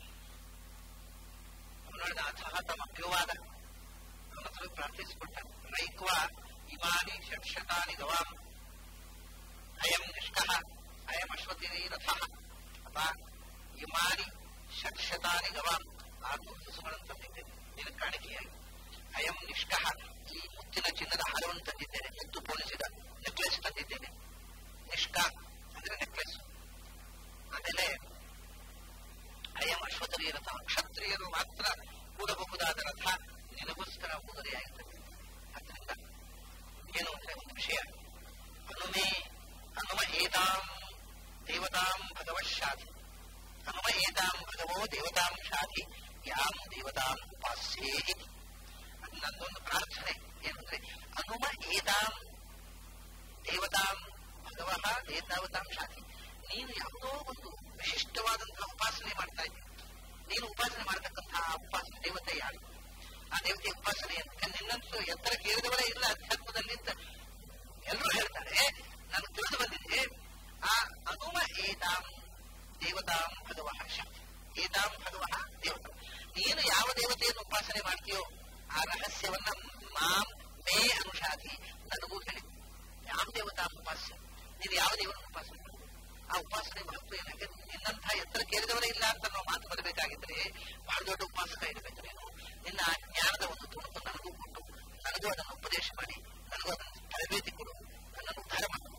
ಅವನು ಹೇಳಿದ ಅಥಹ ತಮ್ಮ ಪಿವಾದ ಅವನ ಹತ್ರ ಪ್ರಾರ್ಥಿಸಿಕೊಟ್ಟ ರೈಕ್ವ ಇಮಾನಿ ಷಟ್ಶತಾನಿ ಗವಾಂ ಅಯಂ ನಿಷ್ಕಃ ಅಯಂ ಅಶ್ವತಿರಿ ರಥ ಅಪ್ಪ ಇಮಾನಿ ಷಟ್ಶತಾನಿ ಗವಾಂ ಆರ್ನೂರು ಹಸುಗಳನ್ನು ತಂದಿದ್ದೇನೆ ನಿನ್ನ ಕಾಣಿಕೆಯಾಗಿ ಅಯಂ ನಿಷ್ಕಃ ಈ ಮುತ್ತಿನ ಚಿನ್ನದ ಹಾರವನ್ನು ತಂದಿದ್ದೇನೆ ಎತ್ತು ಪೋಣಿಸಿದ ನೆಕ್ಲೆಸ್ ತಂದಿದ್ದೇನೆ ನಿಷ್ಕ ಅಂದ್ರೆ ನೆಕ್ಲೆಸ್ ಆಮೇಲೆ ಅಯಂ ಅಶ್ವತರಿಯ ರಥ ಕ್ಷತ್ರಿಯರು ಮಾತ್ರ ಕೂಡಬಹುದಾದ ರಥ ನಿನಗೋಸ್ಕರ ಉಡುಗೊರೆಯಾಗಿ ತಂದಿದ್ದೇನೆ ಅದರಿಂದ ಏನು ಅಂದ್ರೆ ಒಂದು ವಿಷಯ ಹನುಮೆ ಹನುಮ ಏತಾಂ ದೇವತಾಂ ಭಗವಶಾಧಿ ಹನುಮ ಏತಾಂ ಭಗವೋ ದೇವತಾಂ ಶಾಧಿ ಯಾಂ ದೇವತಾಂ ಉಪಾಸ್ಯೇ ಅದು ನನ್ನೊಂದು ಪ್ರಾರ್ಥನೆ ಏನಂದ್ರೆ ಹನುಮ ಏತಾಂ ದೇವತಾಂ ಭಗವಃ ದೇವತಾಂ ಶಾಧಿ ನೀನು ಯಾವುದೋ ಒಂದು ವಿಶಿಷ್ಟವಾದಂತಹ ಉಪಾಸನೆ ಮಾಡ್ತಾ ಇದ್ದೀನಿ ನೀನು ಉಪಾಸನೆ ಮಾಡತಕ್ಕಂತಹ ಉಪಾಸನೆ ದೇವತೆ ಯಾರು ಆ ದೇವತೆಯ ಉಪಾಸನೆ ಅಂತ ನಿನ್ನಂತೂ ಎತ್ತರ ಕೇಳಿದವರೇ ಇಲ್ಲ ಅಧ್ಯಾತ್ಮದಲ್ಲಿ ಅಂತ ಎಲ್ಲರೂ ಹೇಳ್ತಾರೆ ನಾನು ತಿಳಿದು ಬಂದಿದೆ ಆ ಹನುಮ ಏತಾಂ ದೇವತಾಂ ಭಗವಃ ಶಾಧಿ ಏತಾಂ ಭಗವಃ ದೇವತ ನೀನು ಯಾವ ದೇವತೆಯನ್ನು ಉಪಾಸನೆ ಮಾಡ್ತೀಯೋ ಆ ರಹಸ್ಯವನ್ನ ಮಾಂ ಮೇ ಅನುಷಾಧಿ ನನಗೂ ಹೇಳಿ ಯಾವ ದೇವತಾ ಉಪಾಸ್ಯ ನೀನು ಯಾವ ದೇವರನ್ನು ಉಪಾಸನೆ ಮಾಡ್ತೀಯ ಆ ಉಪಾಸನೆ ಮಹತ್ವ ಏನಾಗಿದೆ ನಿನ್ನಂತಹ ಎತ್ತರ ಕೇಳಿದವರೇ ಇಲ್ಲ ಅಂತ ನಾವು ಮಾತು ಬರಬೇಕಾಗಿದ್ರೆ ಬಹಳ ದೊಡ್ಡ ಉಪಾಸಕ ಇರಬೇಕು ನೀನು ನಿನ್ನ ಜ್ಞಾನದ ಒಂದು ತುಣುಕು ನನಗೂ ಕೊಟ್ಟು ನನಗೂ ಅದನ್ನು ಉಪದೇಶ ಮಾಡಿ ನನಗೂ ಅದನ್ನು ತರಬೇತಿ ಕೊಡು ನನ್ನನ್ನು ಉದ್ಧಾರ ಮಾಡು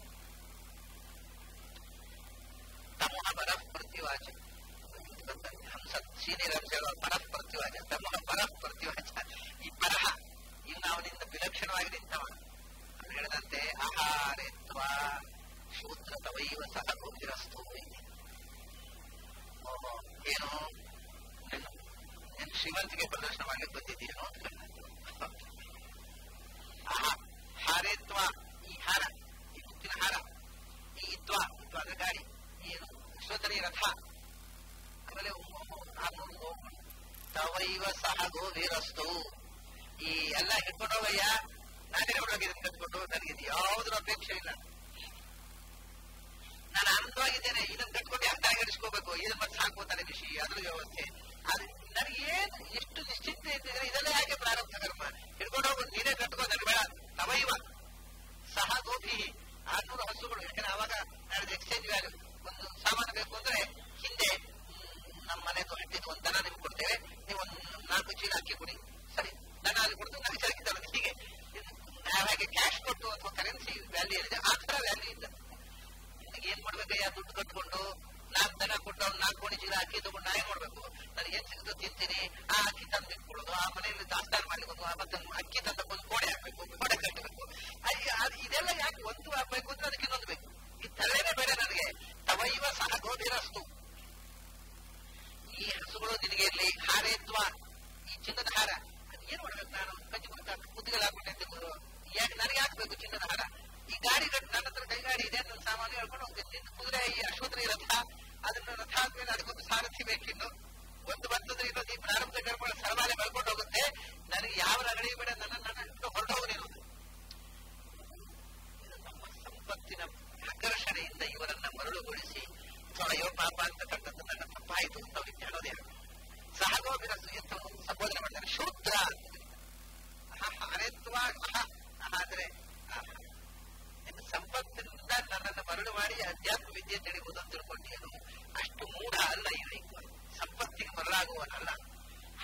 ತಮೋಹ ಪರಃ ಪ್ರತಿವಾಚ ಹಂಸ ಸೀನಿಯರ್ ಹಂಸ ಹೇಳುವ ಪರಃ ಪ್ರತಿವಾಚ ತಮೋಹ ಪರಃ ಪ್ರತಿವಾಚ ಈ ಪರಹ ಇನ್ನು ಅವನಿಂದ ವಿಲಕ್ಷಣವಾಗಿ ನಿಂತವ ಅವನು ಹೇಳಿದಂತೆ ಆಹಾರೇತ್ವ ಶೂದ್ರ ತವೈವ ಸಹ ಗೋಚರಸ್ತು ಓಹೋ ಏನು ನೀನು ಶ್ರೀಮಂತಿಗೆ ಪ್ರದರ್ಶನ ಮಾಡ್ಲಿಕ್ಕೆ ಬಂದಿದ್ದೀನೋ ಅಂತ ಆಹಾ ಹಾರೇತ್ವ ಈ ಹಾರ ಈ ಮುತ್ತಿನ ಹಾರ ಈ ಇತ್ವ ಇತ್ವ ಅಂದ್ರೆ ಗಾಡಿ ಏನು ಅಶ್ವತರಿ ರಥ ಆಮೇಲೆ ಆರ್ನೂರು ತವೈವ ಸಹ ಗೋವೀರಸ್ತು ಈ ಎಲ್ಲ ಹಿಡ್ಕೊಂಡು ಹೋಗಯ್ಯ ನಾನೇ ಹೊರಗಿದ್ದೀನಿ ಕಟ್ಕೊಂಡು ನನಗೆ ಯಾವುದ್ರ ಅಪೇಕ್ಷೆ ಇಲ್ಲ ನಾನು ಆನಂದವಾಗಿದ್ದೇನೆ ಇದನ್ನು ಕಟ್ಕೊಂಡು ಯಾಕೆ ತಲೆಗೆಡಿಸ್ಕೋಬೇಕು ಇದನ್ನ ಮತ್ತೆ ಸಾಕೋತಾರೆ ಬಿಸಿ ಅದ್ರ ವ್ಯವಸ್ಥೆ ಅದು ನನಗೇನು ಎಷ್ಟು ನಿಶ್ಚಿಂತೆ ಇದ್ದಿದ್ರೆ ಇದೆಲ್ಲ ಯಾಕೆ ಪ್ರಾರಂಭ ಕರ್ಮ ಹಿಡ್ಕೊಂಡು ಹೋಗು ನೀನೇ ಕಟ್ಕೋ ನನಗೆ ಬೇಡ ತವೈವ ಸಹ ಗೋಧಿ ಆರ್ನೂರು ಹಸುಗಳು ಯಾಕಂದ್ರೆ ಅವಾಗ ನಾಳೆ ಎಕ್ಸ್ಚೇಂಜ್ ವ್ಯಾಲ್ಯೂ ಒಂದು ಸಾಮಾನು ಬೇಕು ಅಂದ್ರೆ ಹಿಂದೆ ನಮ್ಮ ಮನೆದು ಹಟ್ಟಿದ್ದು ಒಂದು ದನ ನಿಮ್ಗೆ ಕೊಡ್ತೇವೆ ನೀವು ಒಂದು ನಾಲ್ಕು ಚೀಲ ಅಕ್ಕಿ ಕೊಡಿ ಸರಿ ದನ ಅಲ್ಲಿ ಕೊಡ್ತು ನಾಲ್ಕು ಚೀಲ ತರೋದು ಹೀಗೆ ಹಾಗೆ ಕ್ಯಾಶ್ ಕೊಟ್ಟು ಅಥವಾ ಕರೆನ್ಸಿ ವ್ಯಾಲ್ಯೂ ಏನಿದೆ ಆ ತರ ವ್ಯಾಲ್ಯೂ ಇಲ್ಲ ಏನ್ ಮಾಡ್ಬೇಕಯ್ಯ ದುಡ್ಡು ಕಟ್ಕೊಂಡು ನಾಲ್ಕು ದನ ಕೊಟ್ಟು ಅವ್ನು ನಾಲ್ಕು ಕೋಣಿ ಚೀಲ ಅಕ್ಕಿ ತಗೊಂಡು ನಾ ಏನ್ ಮಾಡ್ಬೇಕು ನನಗೆ ಏನ್ ಸಿಗುತ್ತೋ ತಿಂತೀನಿ ಆ ಅಕ್ಕಿ ತಂದು ಇಟ್ಕೊಳ್ಳೋದು ಆ ಮನೆಯಲ್ಲಿ ದಾಸ್ತಾನ ಮಾಡ್ಲಿಕ್ಕೆ ಮತ್ತೆ ಅಕ್ಕಿ ತಂದ ಒಂದು ಗೋಡೆ ಹಾಕ್ಬೇಕು ಗೋಡೆ ಕಟ್ಟಬೇಕು ಇದೆಲ್ಲ ಯಾಕೆ ಒಂದು ಆಗ್ಬೇಕು ಅಂದ್ರೆ ಅದಕ್ಕೆ ಇನ್ನೊಂದು ಬೇಕು ಈ ತಲೆನೇ ಬೇರೆ ನನಗೆ ತವೈವ ಸಹ ಗೋಧಿರಸ್ತು ಈ ಹಸುಗಳು ನಿನಗೆ ಇರ್ಲಿ ಹಾರೇತ್ವ ಈ ಚಿನ್ನದ ಹಾರ ಏನ್ ಮಾಡ್ಬೇಕು ನಾನು ಕಚ್ಚಿ ಕುತ್ತಿಗೆ ಹಾಕ್ಬಿಟ್ಟೆ ಯಾಕೆ ನನಗೆ ಹಾಕ್ಬೇಕು ಚಿನ್ನದ ಹಾರ ಈ ಗಾಡಿ ಕಟ್ಟು ನನ್ನ ಹತ್ರ ಕೈಗಾಡಿ ಇದೆ ನನ್ನ ಸಾಮಾನು ಹೇಳ್ಕೊಂಡು ಹೋಗ್ತೀನಿ ಕುದುರೆ ಈ ಅಶ್ವತ್ರಿ ರಥ ಅದನ್ನ ರಥ ಆದ್ಮೇಲೆ ಅದಕ್ಕೊಂದು ಸಾರಥಿ ಬೇಕಿನ್ನು ಒಂದು ಬಂತಂದ್ರೆ ಇನ್ನೊಂದು ಈ ಪ್ರಾರಂಭ ಕರ್ಮ ಸರಮಾಲೆ ಬೆಳ್ಕೊಂಡು ಹೋಗುತ್ತೆ ನನಗೆ ಯಾವ ರಗಡಿ ಬೇಡ ನನ್ನ ನನ್ನ ಹೊರಟೋಗು ನೀನು ಇದು ನಮ್ಮ ಸಂಪತ್ತಿನ ಆಕರ್ಷಣೆಯಿಂದ ಇವರ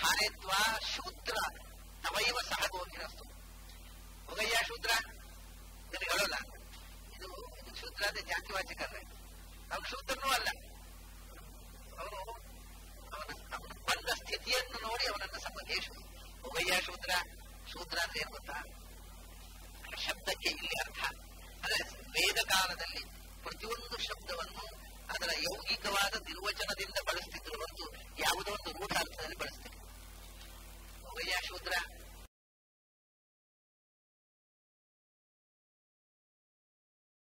ಹಾರೇತ್ವ ಶೂದ್ರ ತವೈವ ಸಹ ಗೋಭಿರಸ್ತು ಹೋಗಯ್ಯ ಶೂದ್ರ ನಿನಗೆ ಹೇಳೋಲ್ಲ ಇದು ಇದು ಶೂದ್ರ ಅಂದ್ರೆ ಜಾತಿವಾಚಕರೇ ಅವನು ಶೂದ್ರನೂ ಅಲ್ಲ ಅವನು ಅವನ ಅವನು ಬಂದ ಸ್ಥಿತಿಯನ್ನು ನೋಡಿ ಅವನನ್ನು ಸಂಬಂಧಿಸು ಹೋಗಯ್ಯ ಶೂದ್ರ ಶೂದ್ರ ಅಂದ್ರೆ ಏನು ಗೊತ್ತಾ ಶಬ್ದಕ್ಕೆ ಇಲ್ಲಿ ಅರ್ಥ ಅಂದ್ರೆ ವೇದ ಕಾಲದಲ್ಲಿ ಪ್ರತಿಯೊಂದು ಶಬ್ದವನ್ನು ಅದರ ಯೌಗಿಕವಾದ ನಿರ್ವಚನದಿಂದ ಬಳಸ್ತಿದ್ರು ಹೊರತು ಯಾವುದೋ ಒಂದು ರೂಢ ಅರ್ಥದಲ್ಲಿ ಬಳಸ್ತಿದ್ರು ಹೋಗಯ್ಯ ಶೂದ್ರ